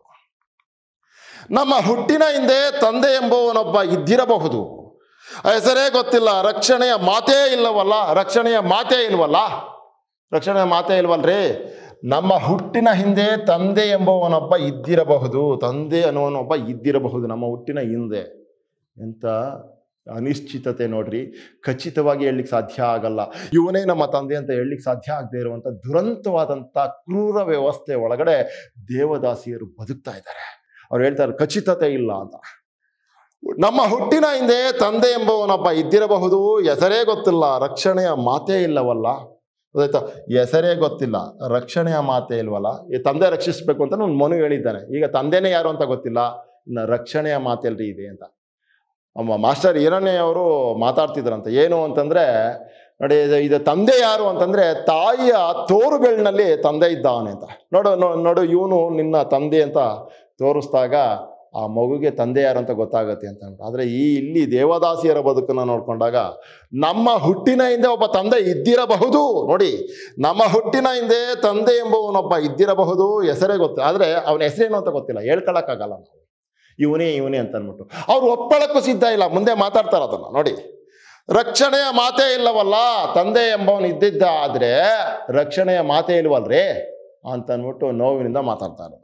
ನಮ್ಮ ಹುಟ್ಟಿನ ಹಿಂದೆ ತಂದೆ ಎಂಬುವನೊಬ್ಬ ಇದ್ದಿರಬಹುದು ಹೆಸರೇ ಗೊತ್ತಿಲ್ಲ ರಕ್ಷಣೆಯ ಮಾತೇ ಇಲ್ಲವಲ್ಲ ರಕ್ಷಣೆಯ ಮಾತೇ ಇಲ್ವಲ್ಲ ರಕ್ಷಣೆಯ ಮಾತೇ ಇಲ್ವಲ್ರಿ ನಮ್ಮ ಹುಟ್ಟಿನ ಹಿಂದೆ ತಂದೆ ಎಂಬುವನೊಬ್ಬ ಇದ್ದಿರಬಹುದು ತಂದೆ ಅನ್ನುವನೊಬ್ಬ ಇದ್ದಿರಬಹುದು ನಮ್ಮ ಹುಟ್ಟಿನ ಹಿಂದೆ ಎಂಥ ಅನಿಶ್ಚಿತತೆ ನೋಡ್ರಿ ಖಚಿತವಾಗಿ ಹೇಳಲಿಕ್ಕೆ ಸಾಧ್ಯ ಆಗಲ್ಲ ಇವನೇ ನಮ್ಮ ತಂದೆ ಅಂತ ಹೇಳಲಿಕ್ಕೆ ಸಾಧ್ಯ ಆಗದೆ ಇರುವಂಥ ದುರಂತವಾದಂಥ ಕ್ರೂರ ವ್ಯವಸ್ಥೆ ಒಳಗಡೆ ದೇವದಾಸಿಯರು ಬದುಕ್ತಾ ಇದ್ದಾರೆ ಅವ್ರು ಹೇಳ್ತಾರೆ ಖಚಿತತೆ ಇಲ್ಲ ಅಂತ ನಮ್ಮ ಹುಟ್ಟಿನ ಹಿಂದೆ ತಂದೆ ಎಂಬುವನೊಬ್ಬ ಇದ್ದಿರಬಹುದು ಹೆಸರೇ ಗೊತ್ತಿಲ್ಲ ರಕ್ಷಣೆಯ ಮಾತೇ ಇಲ್ಲವಲ್ಲ ಗೊತ್ತಾಯ್ತಾ ಹೆಸರೇ ಗೊತ್ತಿಲ್ಲ ರಕ್ಷಣೆಯ ಮಾತೇ ಇಲ್ವಲ್ಲ ಈ ತಂದೆ ರಕ್ಷಿಸಬೇಕು ಅಂತ ಒಂದು ಮನು ಹೇಳಿದ್ದಾನೆ ಈಗ ತಂದೆನೇ ಯಾರು ಅಂತ ಗೊತ್ತಿಲ್ಲ ಇನ್ನು ರಕ್ಷಣೆಯ ಮಾತೆಲ್ರಿ ಇದೆ ಅಂತ ಅಮ್ಮ ಮಾಸ್ಟರ್ ಈರಣ್ಯ ಅವರು ಮಾತಾಡ್ತಿದ್ರಂತೆ ಏನು ಅಂತಂದ್ರೆ ನೋಡಿ ಇದು- ಇದು ತಂದೆ ಯಾರು ಅಂತಂದ್ರೆ ತಾಯಿಯ ತೋರು ಬೆಳ್ಳಿನಲ್ಲಿ ತಂದೆ ಇದ್ದಾನೆ ಅಂತ ನೋಡು ನೋ- ನೋಡು ಇವನು ನಿನ್ನ ತಂದೆ ಅಂತ ತೋರಿಸ್ದಾಗ ಆ ಮಗುಗೆ ತಂದೆ ಯಾರು ಅಂತ ಗೊತ್ತಾಗತ್ತೆ ಅಂತ ಅಂದ್ಬಿಟ್ಟು. ಆದ್ರೆ ಈ ಇಲ್ಲಿ ದೇವದಾಸಿಯರ ಬದುಕನ್ನು ನೋಡ್ಕೊಂಡಾಗ ನಮ್ಮ ಹುಟ್ಟಿನ ಹಿಂದೆ ಒಬ್ಬ ತಂದೆ ಇದ್ದಿರಬಹುದು ನೋಡಿ ನಮ್ಮ ಹುಟ್ಟಿನ ಹಿಂದೆ ತಂದೆ ಎಂಬುವನೊಬ್ಬ ಇದ್ದಿರಬಹುದು ಹೆಸರೇ ಗೊತ್ತು ಆದ್ರೆ ಅವನ ಹೆಸರೇನು ಅಂತ ಗೊತ್ತಿಲ್ಲ ಹೇಳ್ಕೊಳಕ್ಕಾಗಲ್ಲ ನಾವು ಇವನೇ ಇವನೇ ಅಂತ ಅಂದ್ಬಿಟ್ಟು ಅವ್ರು ಒಪ್ಪಳಕ್ಕೂ ಸಿದ್ಧ ಇಲ್ಲ ಮುಂದೆ ಮಾತಾಡ್ತಾರ ಅದನ್ನ ನೋಡಿ ರಕ್ಷಣೆಯ ಮಾತೇ ಇಲ್ಲವಲ್ಲ ತಂದೆ ಎಂಬವನು ಇದ್ದಿದ್ದ ಆದ್ರೆ ರಕ್ಷಣೆಯ ಮಾತೇ ಇಲ್ವಲ್ರಿ ಅಂತ ಅಂದ್ಬಿಟ್ಟು ನೋವಿನಿಂದ ಮಾತಾಡ್ತಾ ಇರೋದು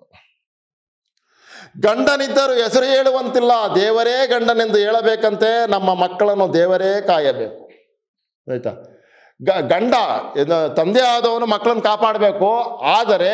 ಗಂಡನಿದ್ದರು ಹೆಸರು ಹೇಳುವಂತಿಲ್ಲ ದೇವರೇ ಗಂಡನೆಂದು ಹೇಳಬೇಕಂತೆ ನಮ್ಮ ಮಕ್ಕಳನ್ನು ದೇವರೇ ಕಾಯಬೇಕು ಆಯ್ತಾ ಗ ಗಂಡ ಇದು ತಂದೆ ಆದವನು ಮಕ್ಕಳನ್ನು ಕಾಪಾಡಬೇಕು ಆದರೆ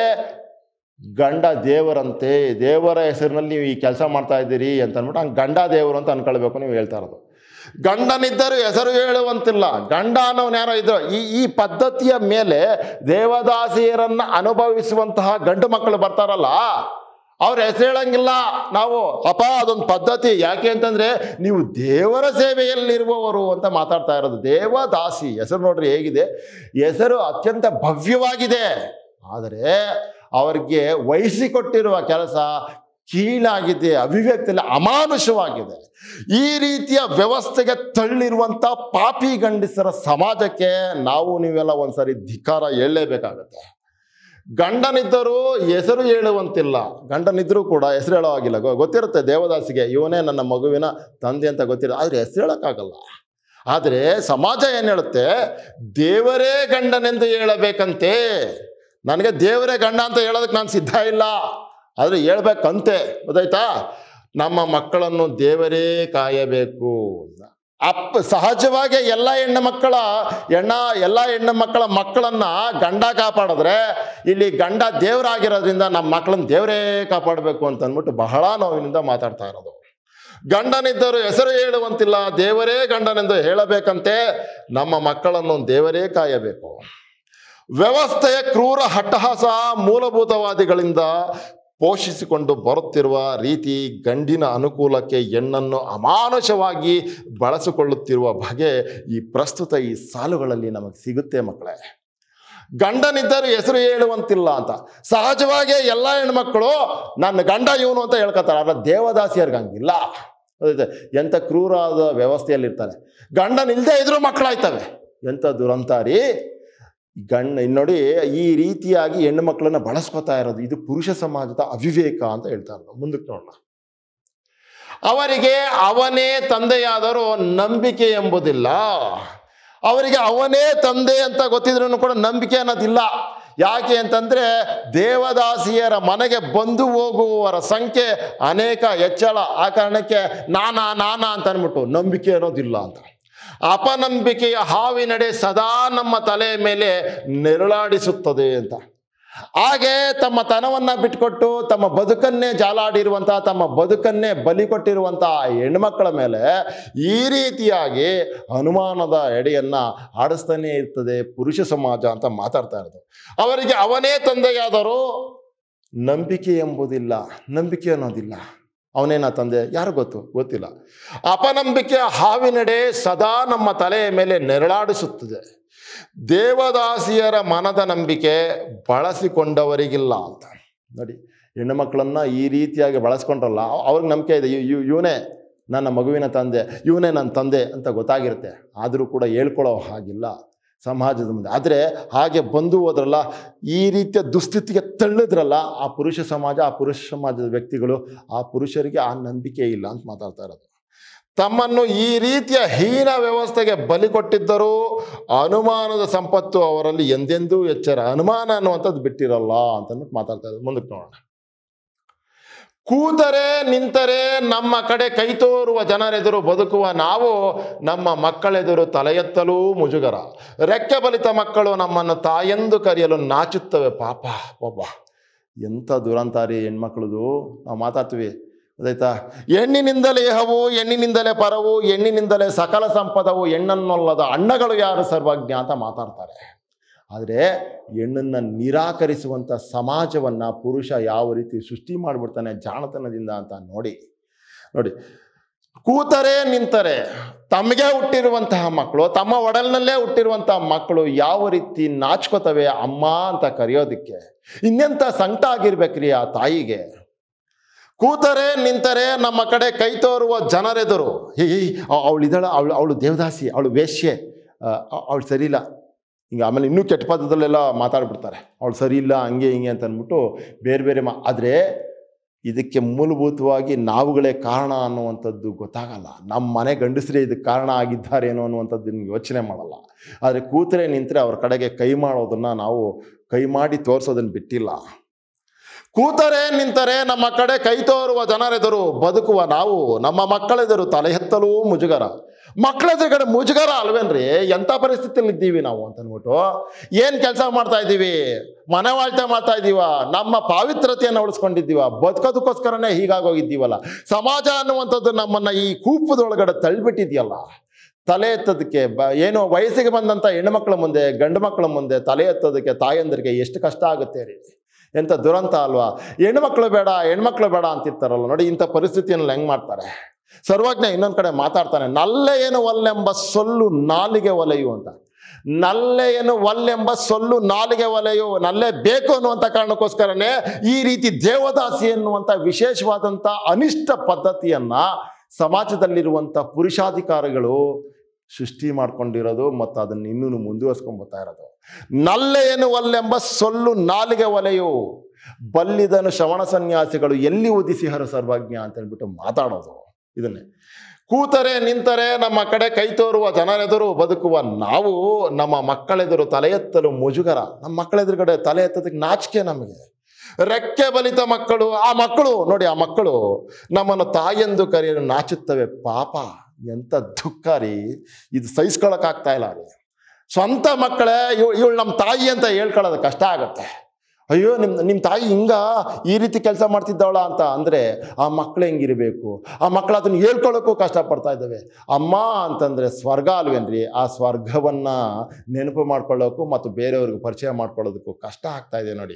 ಗಂಡ ದೇವರಂತೆ ದೇವರ ಹೆಸರಿನಲ್ಲಿ ನೀವು ಈ ಕೆಲಸ ಮಾಡ್ತಾ ಇದ್ದೀರಿ ಅಂತ ಅಂದ್ಬಿಟ್ಟು ಹಂಗೆ ಗಂಡ ದೇವರು ಅಂತ ಅನ್ಕೊಳ್ಬೇಕು ನೀವು ಹೇಳ್ತಾ ಇರೋದು ಗಂಡನಿದ್ದರೂ ಹೆಸರು ಹೇಳುವಂತಿಲ್ಲ ಗಂಡ ಅನ್ನೋನು ಯಾರೋ ಇದ್ರು ಈ ಈ ಪದ್ಧತಿಯ ಮೇಲೆ ದೇವದಾಸಿಯರನ್ನ ಅನುಭವಿಸುವಂತಹ ಗಂಡು ಮಕ್ಕಳು ಬರ್ತಾರಲ್ಲ ಅವ್ರ ಹೆಸರು ಹೇಳಂಗಿಲ್ಲ ನಾವು ಅಪ್ಪ ಅದೊಂದು ಪದ್ಧತಿ ಯಾಕೆ ಅಂತಂದ್ರೆ ನೀವು ದೇವರ ಸೇವೆಯಲ್ಲಿರುವವರು ಅಂತ ಮಾತಾಡ್ತಾ ಇರೋದು ದೇವದಾಸಿ ಹೆಸರು ನೋಡ್ರಿ ಹೇಗಿದೆ ಹೆಸರು ಅತ್ಯಂತ ಭವ್ಯವಾಗಿದೆ ಆದರೆ ಅವರಿಗೆ ವಹಿಸಿಕೊಟ್ಟಿರುವ ಕೆಲಸ ಕೀಳಾಗಿದೆ ಅಭಿವ್ಯಕ್ತಿಯಲ್ಲಿ ಅಮಾನುಷವಾಗಿದೆ ಈ ರೀತಿಯ ವ್ಯವಸ್ಥೆಗೆ ತಳ್ಳಿರುವಂಥ ಪಾಪಿ ಗಂಡಸರ ಸಮಾಜಕ್ಕೆ ನಾವು ನೀವೆಲ್ಲ ಒಂದ್ಸರಿ ಧಿಕ್ಕಾರ ಹೇಳಲೇಬೇಕಾಗತ್ತೆ ಗಂಡನಿದ್ದರೂ ಹೆಸರು ಹೇಳುವಂತಿಲ್ಲ ಗಂಡನಿದ್ರೂ ಕೂಡ ಹೆಸರು ಹೇಳೋ ಆಗಿಲ್ಲ ಗೊ- ಗೊತ್ತಿರುತ್ತೆ ದೇವದಾಸಿಗೆ ಇವನೇ ನನ್ನ ಮಗುವಿನ ತಂದೆ ಅಂತ ಗೊತ್ತಿರುತ್ತೆ ಆದರೆ ಹೆಸರು ಹೇಳೋಕ್ಕಾಗಲ್ಲ ಆದರೆ ಸಮಾಜ ಏನು ಹೇಳುತ್ತೆ ದೇವರೇ ಗಂಡನೆಂದು ಹೇಳಬೇಕಂತೆ ನನಗೆ ದೇವರೇ ಗಂಡ ಅಂತ ಹೇಳೋದಕ್ಕೆ ನಾನು ಸಿದ್ಧ ಇಲ್ಲ ಆದರೆ ಹೇಳ್ಬೇಕಂತೆ ಗೊತ್ತಾಯ್ತಾ ನಮ್ಮ ಮಕ್ಕಳನ್ನು ದೇವರೇ ಕಾಯಬೇಕು ಅಪ್ಪ ಸಹಜವಾಗಿ ಎಲ್ಲ ಹೆಣ್ಣು ಮಕ್ಕಳ ಹೆಣ್ಣ ಎಲ್ಲ ಹೆಣ್ಣು ಮಕ್ಕಳ ಮಕ್ಕಳನ್ನ ಗಂಡ ಕಾಪಾಡಿದ್ರೆ ಇಲ್ಲಿ ಗಂಡ ದೇವರಾಗಿರೋದ್ರಿಂದ ನಮ್ಮ ಮಕ್ಕಳನ್ನ ದೇವರೇ ಕಾಪಾಡಬೇಕು ಅಂತ ಅಂದ್ಬಿಟ್ಟು ಬಹಳ ನೋವಿನಿಂದ ಮಾತಾಡ್ತಾ ಇರೋದು ಗಂಡನಿದ್ದರು ಹೆಸರು ಹೇಳುವಂತಿಲ್ಲ ದೇವರೇ ಗಂಡನೆಂದು ಹೇಳಬೇಕಂತೆ ನಮ್ಮ ಮಕ್ಕಳನ್ನು ದೇವರೇ ಕಾಯಬೇಕು ವ್ಯವಸ್ಥೆಯ ಕ್ರೂರ ಹಟ್ಟಹಾಸ ಮೂಲಭೂತವಾದಿಗಳಿಂದ ಪೋಷಿಸಿಕೊಂಡು ಬರುತ್ತಿರುವ ರೀತಿ ಗಂಡಿನ ಅನುಕೂಲಕ್ಕೆ ಹೆಣ್ಣನ್ನು ಅಮಾನುಷವಾಗಿ ಬಳಸಿಕೊಳ್ಳುತ್ತಿರುವ ಬಗೆ ಈ ಪ್ರಸ್ತುತ ಈ ಸಾಲುಗಳಲ್ಲಿ ನಮಗೆ ಸಿಗುತ್ತೆ ಮಕ್ಕಳೇ ಗಂಡನಿದ್ದರೂ ಹೆಸರು ಹೇಳುವಂತಿಲ್ಲ ಅಂತ ಸಹಜವಾಗಿ ಎಲ್ಲ ಹೆಣ್ಮಕ್ಳು ನನ್ನ ಗಂಡ ಇವನು ಅಂತ ಹೇಳ್ಕೊತಾರೆ ಆದರೆ ದೇವದಾಸಿಯರ್ಗೆ ಹಂಗಿಲ್ಲ ಗೊತ್ತೈತೆ? ಎಂಥ ಕ್ರೂರಾದ ವ್ಯವಸ್ಥೆಯಲ್ಲಿರ್ತಾರೆ ಗಂಡನಿಲ್ಲದೆ ಇದ್ರೂ ಮಕ್ಕಳಾಯ್ತವೆ ಎಂಥ ದುರಂತಾರಿ ಗಂಡ ಇನ್ನು ನೋಡಿ ಈ ರೀತಿಯಾಗಿ ಹೆಣ್ಣು ಮಕ್ಕಳನ್ನ ಬಳಸ್ಕೊತಾ ಇರೋದು ಇದು ಪುರುಷ ಸಮಾಜದ ಅವಿವೇಕ ಅಂತ ಹೇಳ್ತಾ ಇರೋದು ಮುಂದಕ್ಕೆ ನೋಡೋಣ ಅವರಿಗೆ ಅವನೇ ತಂದೆಯಾದರೂ ನಂಬಿಕೆ ಎಂಬುದಿಲ್ಲ ಅವರಿಗೆ ಅವನೇ ತಂದೆ ಅಂತ ಗೊತ್ತಿದ್ರೂ ಕೂಡ ನಂಬಿಕೆ ಅನ್ನೋದಿಲ್ಲ ಯಾಕೆ ಅಂತಂದ್ರೆ ದೇವದಾಸಿಯರ ಮನೆಗೆ ಬಂದು ಹೋಗುವವರ ಸಂಖ್ಯೆ ಅನೇಕ ಹೆಚ್ಚಳ ಆ ಕಾರಣಕ್ಕೆ ನಾನಾ ನಾನಾ ಅಂತ ಅಂದ್ಬಿಟ್ಟು ನಂಬಿಕೆ ಅನ್ನೋದಿಲ್ಲ ಅಂತ ಅಪನಂಬಿಕೆಯ ಹಾವಿನಡೆ ಸದಾ ನಮ್ಮ ತಲೆಯ ಮೇಲೆ ನೆರಳಾಡಿಸುತ್ತದೆ ಅಂತ ಹಾಗೆ ತಮ್ಮ ತನವನ್ನ ಬಿಟ್ಕೊಟ್ಟು ತಮ್ಮ ಬದುಕನ್ನೇ ಜಾಲಾಡಿರುವಂತಹ ತಮ್ಮ ಬದುಕನ್ನೇ ಬಲಿ ಕೊಟ್ಟಿರುವಂತಹ ಹೆಣ್ಮಕ್ಕಳ ಮೇಲೆ ಈ ರೀತಿಯಾಗಿ ಅನುಮಾನದ ಎಡೆಯನ್ನ ಆಡಿಸ್ತಾನೆ ಇರ್ತದೆ ಪುರುಷ ಸಮಾಜ ಅಂತ ಮಾತಾಡ್ತಾ ಇರೋದು ಅವರಿಗೆ ಅವನೇ ತಂದೆಯಾದರೂ ನಂಬಿಕೆ ಎಂಬುದಿಲ್ಲ ನಂಬಿಕೆ ಅನ್ನೋದಿಲ್ಲ ಅವನೇನ ತಂದೆ ಯಾರು ಗೊತ್ತು ಗೊತ್ತಿಲ್ಲ ಅಪನಂಬಿಕೆಯ ಹಾವಿನಡೆ ಸದಾ ನಮ್ಮ ತಲೆಯ ಮೇಲೆ ನೆರಳಾಡಿಸುತ್ತದೆ ದೇವದಾಸಿಯರ ಮನದ ನಂಬಿಕೆ ಬಳಸಿಕೊಂಡವರಿಗಿಲ್ಲ ಅಂತ ನೋಡಿ ಹೆಣ್ಣು ಮಕ್ಕಳನ್ನ ಈ ರೀತಿಯಾಗಿ ಬಳಸ್ಕೊಂಡ್ರಲ್ಲ ಅವ್- ಅವ್ರಿಗೆ ನಂಬಿಕೆ ಇದೆ ಇವನೇ ನನ್ನ ಮಗುವಿನ ತಂದೆ ಇವನೇ ನನ್ನ ತಂದೆ ಅಂತ ಗೊತ್ತಾಗಿರುತ್ತೆ ಆದರೂ ಕೂಡ ಹೇಳ್ಕೊಳ್ಳೋ ಹಾಗಿಲ್ಲ ಸಮಾಜದ ಮುಂದೆ ಆದರೆ ಹಾಗೆ ಬಂದು ಹೋದ್ರಲ್ಲ ಈ ರೀತಿಯ ದುಸ್ಥಿತಿಗೆ ತಳ್ಳಿದ್ರಲ್ಲ ಆ ಪುರುಷ ಸಮಾಜ ಆ ಪುರುಷ ಸಮಾಜದ ವ್ಯಕ್ತಿಗಳು ಆ ಪುರುಷರಿಗೆ ಆ ನಂಬಿಕೆ ಇಲ್ಲ ಅಂತ ಮಾತಾಡ್ತಾ ಇರೋದು ತಮ್ಮನ್ನು ಈ ರೀತಿಯ ಹೀನ ವ್ಯವಸ್ಥೆಗೆ ಬಲಿ ಕೊಟ್ಟಿದ್ದರೂ ಅನುಮಾನದ ಸಂಪತ್ತು ಅವರಲ್ಲಿ ಎಂದೆಂದೂ ಎಚ್ಚರ ಅನುಮಾನ ಅನ್ನುವಂಥದ್ದು ಬಿಟ್ಟಿರಲ್ಲ ಅಂತಂದ್ಬಿಟ್ಟು ಮಾತಾಡ್ತಾ ಇದ್ದಾರೆ ಮುಂದಕ್ಕೆ ನೋಡೋಣ ಕೂತರೆ ನಿಂತರೆ ನಮ್ಮ ಕಡೆ ಕೈ ತೋರುವ ಜನರೆದುರು ಬದುಕುವ ನಾವು ನಮ್ಮ ಮಕ್ಕಳೆದುರು ತಲೆ ಎತ್ತಲೂ ಮುಜುಗರ ರೆಕ್ಕೆ ಬಲಿತ ಮಕ್ಕಳು ನಮ್ಮನ್ನು ತಾಯೆಂದು ಕರೆಯಲು ನಾಚುತ್ತವೆ ಪಾಪ ಪಾಪ ಎಂಥ ದುರಂತಾರಿ ಹೆಣ್ಮಕ್ಳದು ನಾವು ಮಾತಾಡ್ತೀವಿ ಗೊತ್ತಾಯ್ತಾ ಹೆಣ್ಣಿನಿಂದಲೇ ಹವು ಹೆಣ್ಣಿನಿಂದಲೇ ಪರವು ಹೆಣ್ಣಿನಿಂದಲೇ ಸಕಲ ಸಂಪದವು ಹೆಣ್ಣನ್ನೊಲ್ಲದ ಅಣ್ಣಗಳು ಯಾರು ಸರ್ವಜ್ಞ ಅಂತ ಮಾತಾಡ್ತಾರೆ ಆದರೆ ಹೆಣ್ಣನ್ನು ನಿರಾಕರಿಸುವಂಥ ಸಮಾಜವನ್ನು ಪುರುಷ ಯಾವ ರೀತಿ ಸೃಷ್ಟಿ ಮಾಡಿಬಿಡ್ತಾನೆ ಜಾಣತನದಿಂದ ಅಂತ ನೋಡಿ ನೋಡಿ ಕೂತರೆ ನಿಂತರೆ ತಮಗೆ ಹುಟ್ಟಿರುವಂತಹ ಮಕ್ಕಳು ತಮ್ಮ ಒಡಲಿನಲ್ಲೇ ಹುಟ್ಟಿರುವಂತಹ ಮಕ್ಕಳು ಯಾವ ರೀತಿ ನಾಚ್ಕೋತವೆ ಅಮ್ಮ ಅಂತ ಕರೆಯೋದಕ್ಕೆ ಇನ್ನೆಂಥ ಸಂಕಟ ಆಗಿರ್ಬೇಕ್ರಿ ಆ ತಾಯಿಗೆ ಕೂತರೆ ನಿಂತರೆ ನಮ್ಮ ಕಡೆ ಕೈ ತೋರುವ ಜನರೆದುರು ಹೇ ಅವಳು ಇದ್ದಾಳ ಅವಳು ಅವಳು ದೇವದಾಸಿ ಅವಳು ವೇಶ್ಯೆ ಅವಳು ಸರಿಯಿಲ್ಲ ಹಿಂಗೆ ಆಮೇಲೆ ಇನ್ನೂ ಕೆಟ್ಟ ಪದದಲ್ಲೆಲ್ಲ ಮಾತಾಡ್ಬಿಡ್ತಾರೆ ಅವಳು ಸರಿ ಇಲ್ಲ ಹಂಗೆ ಹಿಂಗೆ ಅಂತ ಅಂದ್ಬಿಟ್ಟು ಬೇರೆ ಬೇರೆ ಮಾ ಆದರೆ ಇದಕ್ಕೆ ಮೂಲಭೂತವಾಗಿ ನಾವುಗಳೇ ಕಾರಣ ಅನ್ನುವಂಥದ್ದು ಗೊತ್ತಾಗಲ್ಲ ನಮ್ಮ ಮನೆ ಗಂಡಸರೇ ಇದಕ್ಕೆ ಕಾರಣ ಆಗಿದ್ದಾರೇನೋ ಅನ್ನುವಂಥದ್ದು ನಿಮ್ಗೆ ಯೋಚನೆ ಮಾಡಲ್ಲ ಆದರೆ ಕೂತರೆ ನಿಂತರೆ ಅವ್ರ ಕಡೆಗೆ ಕೈ ಮಾಡೋದನ್ನು ನಾವು ಕೈ ಮಾಡಿ ತೋರಿಸೋದನ್ನು ಬಿಟ್ಟಿಲ್ಲ ಕೂತರೆ ನಿಂತರೆ ನಮ್ಮ ಕಡೆ ಕೈ ತೋರುವ ಜನರೆದುರು ಬದುಕುವ ನಾವು ನಮ್ಮ ಮಕ್ಕಳೆದುರು ತಲೆ ಎತ್ತಲೂ ಮುಜುಗರ ಮಕ್ಕಳೆದುರುಗಡೆ ಮುಜುಗರ ಅಲ್ವೇನ್ರಿ ಎಂಥ ಪರಿಸ್ಥಿತಿಯಲ್ಲಿ ಇದ್ದೀವಿ ನಾವು ಅಂತ ಅಂದ್ಬಿಟ್ಟು ಏನು ಕೆಲಸ ಮಾಡ್ತಾ ಇದ್ದೀವಿ ಮನೆ ವಾಳ್ತೆ ಮಾಡ್ತಾ ಇದ್ದೀವ ನಮ್ಮ ಪಾವಿತ್ರತೆಯನ್ನು ಉಳಿಸ್ಕೊಂಡಿದ್ದೀವ ಬದುಕೋದಕ್ಕೋಸ್ಕರನೇ ಹೀಗಾಗೋಗಿದ್ದೀವಲ್ಲ ಸಮಾಜ ಅನ್ನುವಂಥದ್ದು ನಮ್ಮನ್ನ ಈ ಕೂಪದೊಳಗಡೆ ತಳ್ಳಿಬಿಟ್ಟಿದೆಯಲ್ಲ ತಲೆ ಎತ್ತೋದಕ್ಕೆ ಬ ಏನೋ ವಯಸ್ಸಿಗೆ ಬಂದಂಥ ಹೆಣ್ಣುಮಕ್ಳ ಮುಂದೆ ಗಂಡು ಮಕ್ಕಳ ಮುಂದೆ ತಲೆ ಎತ್ತೋದಕ್ಕೆ ತಾಯಂದರಿಗೆ ಎಷ್ಟು ಕಷ್ಟ ಆಗುತ್ತೆ ರೀ ಎಂಥ ದುರಂತ ಅಲ್ವಾ ಹೆಣ್ಮಕ್ಳು ಬೇಡ ಹೆಣ್ಮಕ್ಳು ಬೇಡ ಅಂತಿರ್ತಾರಲ್ಲ ನೋಡಿ ಇಂಥ ಪರಿಸ್ಥಿತಿಯನ್ನು ಹೆಂಗೆ ಮಾಡ್ತಾರೆ ಸರ್ವಜ್ಞ ಇನ್ನೊಂದು ಕಡೆ ಮಾತಾಡ್ತಾನೆ ನಲ್ಲೆಯೇನು ಒಲ್ಲೆಂಬ ಸೊಲ್ಲು ನಾಲಿಗೆ ಒಲೆಯು ಅಂತ ನಲ್ಲೆಯೇನು ಒಲ್ಲೆಂಬ ಸೊಲ್ಲು ನಾಲಿಗೆ ಒಲೆಯು ನಲ್ಲೆ ಬೇಕು ಅನ್ನುವಂಥ ಕಾರಣಕ್ಕೋಸ್ಕರನೇ ಈ ರೀತಿ ದೇವದಾಸಿ ಎನ್ನುವಂಥ ವಿಶೇಷವಾದಂಥ ಅನಿಷ್ಟ ಪದ್ಧತಿಯನ್ನ ಸಮಾಜದಲ್ಲಿರುವಂಥ ಪುರುಷಾಧಿಕಾರಿಗಳು ಸೃಷ್ಟಿ ಮಾಡ್ಕೊಂಡಿರೋದು ಮತ್ತು ಅದನ್ನು ಇನ್ನೂ ಮುಂದುವರ್ಸ್ಕೊಂಡ್ಬರ್ತಾ ಇರೋದು ನಲ್ಲೆಯೇನು ಒಲ್ಲೆಂಬ ಸೊಲ್ಲು ನಾಲಿಗೆ ಒಲೆಯು ಬಲ್ಲಿದನು ಶ್ರವಣ ಸನ್ಯಾಸಿಗಳು ಎಲ್ಲಿ ಉದಿಸಿಹರು ಸರ್ವಜ್ಞ ಅಂತ ಹೇಳ್ಬಿಟ್ಟು ಮಾತಾಡೋದು ಇದನ್ನೇ ಕೂತರೆ ನಿಂತರೆ ನಮ್ಮ ಕಡೆ ಕೈ ತೋರುವ ಜನರೆದುರು ಬದುಕುವ ನಾವು ನಮ್ಮ ಮಕ್ಕಳೆದುರು ತಲೆ ಎತ್ತಲು ಮುಜುಗರ ನಮ್ಮ ಮಕ್ಕಳೆದುರುಗಡೆ ತಲೆ ಎತ್ತೋದಕ್ಕೆ ನಾಚಿಕೆ ನಮಗೆ ರೆಕ್ಕೆ ಬಲಿತ ಮಕ್ಕಳು ಆ ಮಕ್ಕಳು ನೋಡಿ ಆ ಮಕ್ಕಳು ನಮ್ಮನ್ನು ತಾಯೆಂದು ಕರೆಯಲು ನಾಚುತ್ತವೆ ಪಾಪ ಎಂಥ ದುಃಖ ರೀ ಇದು ಸಹಿಸ್ಕೊಳಕ್ಕಾಗ್ತಾ ಇಲ್ಲ ರೀ ಸ್ವಂತ ಮಕ್ಕಳೇ ಇವ್ ಇವಳು ನಮ್ಮ ತಾಯಿ ಅಂತ ಹೇಳ್ಕೊಳ್ಳೋದು ಕಷ್ಟ ಆಗುತ್ತೆ ಅಯ್ಯೋ ನಿಮ್ಮ ನಿಮ್ಮ ತಾಯಿ ಹಿಂಗ ಈ ರೀತಿ ಕೆಲಸ ಮಾಡ್ತಿದ್ದವಳ ಅಂತ ಅಂದರೆ ಆ ಮಕ್ಳು ಹೆಂಗಿರಬೇಕು ಆ ಮಕ್ಕಳು ಅದನ್ನು ಹೇಳ್ಕೊಳ್ಳೋಕ್ಕೂ ಕಷ್ಟಪಡ್ತಾ ಇದ್ದಾವೆ ಅಮ್ಮ ಅಂತಂದರೆ ಸ್ವರ್ಗ ಅಲ್ವೇನ್ರಿ ಆ ಸ್ವರ್ಗವನ್ನು ನೆನಪು ಮಾಡ್ಕೊಳ್ಳೋಕ್ಕೂ ಮತ್ತು ಬೇರೆಯವ್ರಿಗೆ ಪರಿಚಯ ಮಾಡ್ಕೊಳ್ಳೋದಕ್ಕೂ ಕಷ್ಟ ಆಗ್ತಾ ಇದೆ ನೋಡಿ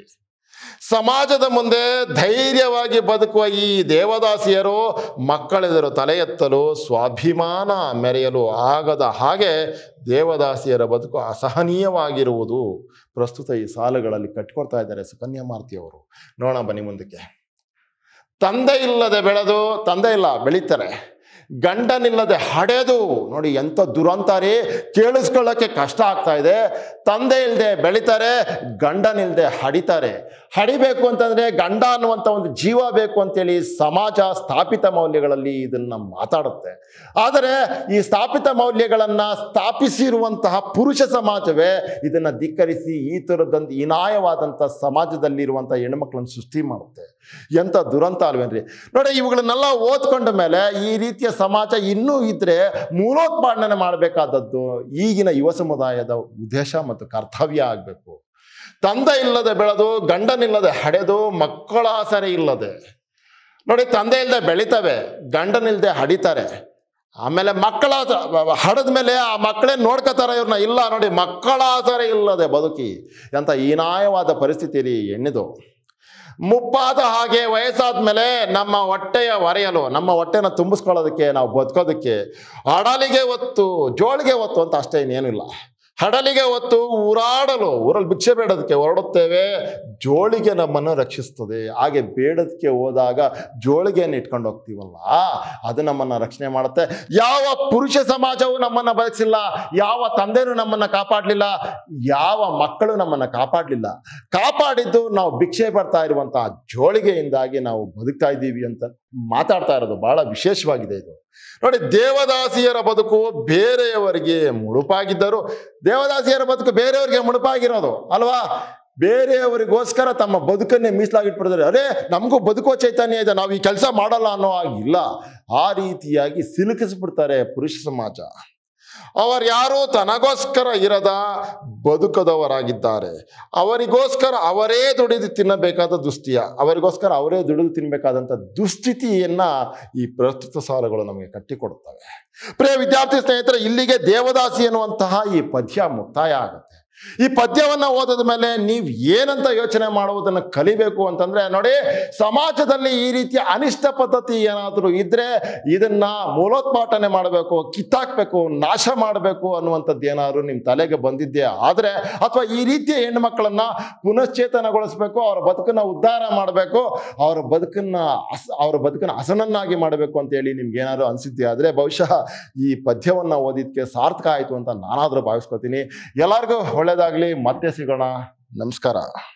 ಸಮಾಜದ ಮುಂದೆ ಧೈರ್ಯವಾಗಿ ಬದುಕುವ ಈ ದೇವದಾಸಿಯರು ಮಕ್ಕಳೆದುರು ತಲೆ ಎತ್ತಲು ಸ್ವಾಭಿಮಾನ ಮೆರೆಯಲು ಆಗದ ಹಾಗೆ ದೇವದಾಸಿಯರ ಬದುಕು ಅಸಹನೀಯವಾಗಿರುವುದು ಪ್ರಸ್ತುತ ಈ ಸಾಲುಗಳಲ್ಲಿ ಕಟ್ಕೊಡ್ತಾ ಇದ್ದಾರೆ ಸುಕನ್ಯಾ ಮಾರುತಿಯವರು ನೋಡೋಣ ಬನ್ನಿ ಮುಂದಕ್ಕೆ ತಂದೆ ಇಲ್ಲದೆ ಬೆಳೆದು ತಂದೆ ಇಲ್ಲ ಬೆಳೀತಾರೆ ಗಂಡನಿಲ್ಲದೆ ಹಡೆದು ನೋಡಿ ಎಂಥ ದುರಂತಾರಿ ಕೇಳಿಸ್ಕೊಳ್ಳೋಕ್ಕೆ ಕಷ್ಟ ಆಗ್ತಾ ಇದೆ ತಂದೆ ಇಲ್ಲದೆ ಬೆಳಿತಾರೆ ಗಂಡನಿಲ್ಲದೆ ಹಡಿತಾರೆ ಹಡಿಬೇಕು ಅಂತಂದರೆ ಗಂಡ ಅನ್ನುವಂಥ ಒಂದು ಜೀವ ಬೇಕು ಅಂತೇಳಿ ಸಮಾಜ ಸ್ಥಾಪಿತ ಮೌಲ್ಯಗಳಲ್ಲಿ ಇದನ್ನು ಮಾತಾಡುತ್ತೆ ಆದರೆ ಈ ಸ್ಥಾಪಿತ ಮೌಲ್ಯಗಳನ್ನು ಸ್ಥಾಪಿಸಿರುವಂತಹ ಪುರುಷ ಸಮಾಜವೇ ಇದನ್ನು ಧಿಕ್ಕರಿಸಿ ಈ ಥರದಂತ ಹೀನಾಯವಾದಂಥ ಸಮಾಜದಲ್ಲಿರುವಂಥ ಹೆಣ್ಮಕ್ಳನ್ನು ಸೃಷ್ಟಿ ಮಾಡುತ್ತೆ ಎಂಥ ದುರಂತ ಅಲ್ವೇನ್ರಿ ನೋಡಿ ಇವುಗಳನ್ನೆಲ್ಲ ಓದ್ಕೊಂಡ ಮೇಲೆ ಈ ರೀತಿಯ ಸಮಾಜ ಇನ್ನೂ ಇದ್ರೆ ಮೂಲೋತ್ಪಾದನೆ ಮಾಡಬೇಕಾದದ್ದು ಈಗಿನ ಯುವ ಸಮುದಾಯದ ಉದ್ದೇಶ ಮತ್ತು ಕರ್ತವ್ಯ ಆಗಬೇಕು ತಂದೆ ಇಲ್ಲದೆ ಬೆಳೆದು ಗಂಡನಿಲ್ಲದೆ ಹಡೆದು ಮಕ್ಕಳ ಆಸರೆ ಇಲ್ಲದೆ ನೋಡಿ ತಂದೆ ಇಲ್ಲದೆ ಬೆಳಿತವೆ ಗಂಡನಿಲ್ಲದೆ ಹಡಿತಾರೆ ಆಮೇಲೆ ಮಕ್ಕಳ ಹಡದ ಮೇಲೆ ಆ ಮಕ್ಕಳೇ ನೋಡ್ಕೋತಾರೆ ಇವ್ರನ್ನ ಇಲ್ಲ ನೋಡಿ ಮಕ್ಕಳ ಆಸರೆ ಇಲ್ಲದೆ ಬದುಕಿ ಎಂಥ ಹೀನಾಯವಾದ ಪರಿಸ್ಥಿತಿ ರೀ ಹೆಣ್ಣಿದು ಮುಪ್ಪಾದ ಹಾಗೆ ವಯಸ್ಸಾದ ಮೇಲೆ ನಮ್ಮ ಹೊಟ್ಟೆಯ ಹೊರೆಯಲು ನಮ್ಮ ಹೊಟ್ಟೆನ ತುಂಬಿಸ್ಕೊಳ್ಳೋದಕ್ಕೆ ನಾವು ಬದುಕೋದಕ್ಕೆ ಅಡಲಿಗೆ ಒತ್ತು ಜೋಳಿಗೆ ಒತ್ತು ಅಂತ ಅಷ್ಟೇ ಇನ್ನೇನಿಲ್ಲ ಹಡಲಿಗೆ ಹೊತ್ತು ಊರಾಡಲು ಊರಲ್ಲಿ ಭಿಕ್ಷೆ ಬೇಡೋದಕ್ಕೆ ಹೊರಡುತ್ತೇವೆ ಜೋಳಿಗೆ ನಮ್ಮನ್ನು ರಕ್ಷಿಸ್ತದೆ ಹಾಗೆ ಬೇಡದಕ್ಕೆ ಹೋದಾಗ ಜೋಳಿಗೆಯನ್ನು ಇಟ್ಕೊಂಡು ಹೋಗ್ತೀವಲ್ಲ ಅದು ನಮ್ಮನ್ನು ರಕ್ಷಣೆ ಮಾಡುತ್ತೆ ಯಾವ ಪುರುಷ ಸಮಾಜವು ನಮ್ಮನ್ನು ಬದುಕಿಸಿಲ್ಲ ಯಾವ ತಂದೆನೂ ನಮ್ಮನ್ನು ಕಾಪಾಡಲಿಲ್ಲ ಯಾವ ಮಕ್ಕಳು ನಮ್ಮನ್ನು ಕಾಪಾಡಲಿಲ್ಲ ಕಾಪಾಡಿದ್ದು ನಾವು ಭಿಕ್ಷೆ ಬರ್ತಾ ಇರುವಂತಹ ಜೋಳಿಗೆಯಿಂದಾಗಿ ನಾವು ಬದುಕ್ತಾ ಇದ್ದೀವಿ ಅಂತ ಮಾತಾಡ್ತಾ ಇರೋದು ಬಹಳ ವಿಶೇಷವಾಗಿದೆ ಇದು ನೋಡಿ ದೇವದಾಸಿಯರ ಬದುಕು ಬೇರೆಯವರಿಗೆ ಮುಡುಪಾಗಿದ್ದರು ದೇವದಾಸಿಯರ ಬದುಕು ಬೇರೆಯವರಿಗೆ ಮುಡುಪಾಗಿರೋದು ಅಲ್ವಾ ಬೇರೆಯವರಿಗೋಸ್ಕರ ತಮ್ಮ ಬದುಕನ್ನೇ ಮೀಸಲಾಗಿಟ್ಬಿಡ್ತಾರೆ ಅರೇ ನಮಗೂ ಬದುಕೋ ಚೈತನ್ಯ ಇದೆ ನಾವು ಈ ಕೆಲಸ ಮಾಡಲ್ಲ ಅನ್ನೋ ಹಾಗಿಲ್ಲ ಆ ರೀತಿಯಾಗಿ ಸಿಲುಕಿಸ್ಬಿಡ್ತಾರೆ ಪುರುಷ ಸಮಾಜ ಅವರ್ಯಾರೂ ತನಗೋಸ್ಕರ ಇರದ ಬದುಕದವರಾಗಿದ್ದಾರೆ ಅವರಿಗೋಸ್ಕರ ಅವರೇ ದುಡಿದು ತಿನ್ನಬೇಕಾದ ದುಸ್ಥಿಯ ಅವರಿಗೋಸ್ಕರ ಅವರೇ ದುಡಿದು ತಿನ್ನಬೇಕಾದಂಥ ದುಸ್ಥಿತಿಯನ್ನ ಈ ಪ್ರಸ್ತುತ ಸಾಲುಗಳು ನಮಗೆ ಕಟ್ಟಿಕೊಡುತ್ತವೆ ಪ್ರಿಯ ವಿದ್ಯಾರ್ಥಿ ಸ್ನೇಹಿತರೆ ಇಲ್ಲಿಗೆ ದೇವದಾಸಿ ಎನ್ನುವಂತಹ ಈ ಪದ್ಯ ಮುಕ್ತಾಯ ಆಗುತ್ತೆ ಈ ಪದ್ಯವನ್ನ ಓದಿದ ಮೇಲೆ ನೀವು ಏನಂತ ಯೋಚನೆ ಮಾಡುವುದನ್ನು ಕಲಿಬೇಕು ಅಂತಂದ್ರೆ ನೋಡಿ ಸಮಾಜದಲ್ಲಿ ಈ ರೀತಿಯ ಅನಿಷ್ಟ ಪದ್ಧತಿ ಏನಾದರೂ ಇದ್ರೆ ಇದನ್ನ ಮೂಲೋತ್ಪಾಟನೆ ಮಾಡಬೇಕು ಕಿತ್ತಾಕ್ಬೇಕು ನಾಶ ಮಾಡಬೇಕು ಅನ್ನುವಂಥದ್ದು ಏನಾದ್ರು ನಿಮ್ಮ ತಲೆಗೆ ಬಂದಿದ್ದೇ ಆದ್ರೆ ಅಥವಾ ಈ ರೀತಿಯ ಹೆಣ್ಣು ಮಕ್ಕಳನ್ನ ಪುನಶ್ಚೇತನಗೊಳಿಸ್ಬೇಕು ಅವರ ಬದುಕನ್ನ ಉದ್ಧಾರ ಮಾಡಬೇಕು ಅವರ ಬದುಕನ್ನ ಹಸ ಅವರ ಬದುಕನ್ನ ಹಸನನ್ನಾಗಿ ಮಾಡಬೇಕು ಅಂತ ಹೇಳಿ ನಿಮ್ಗೆ ಏನಾದ್ರು ಅನಿಸಿದ್ದೆ ಆದ್ರೆ ಬಹುಶಃ ಈ ಪದ್ಯವನ್ನ ಓದಿದ್ಕೆ ಸಾರ್ಥಕ ಆಯಿತು ಅಂತ ನಾನಾದರೂ ಭಾವಿಸ್ಕೊತೀನಿ ಎಲ್ಲರಿಗೂ ಒಳ್ಳೇದಾಗ್ಲಿ ಮತ್ತೆ ಸಿಗೋಣ ನಮಸ್ಕಾರ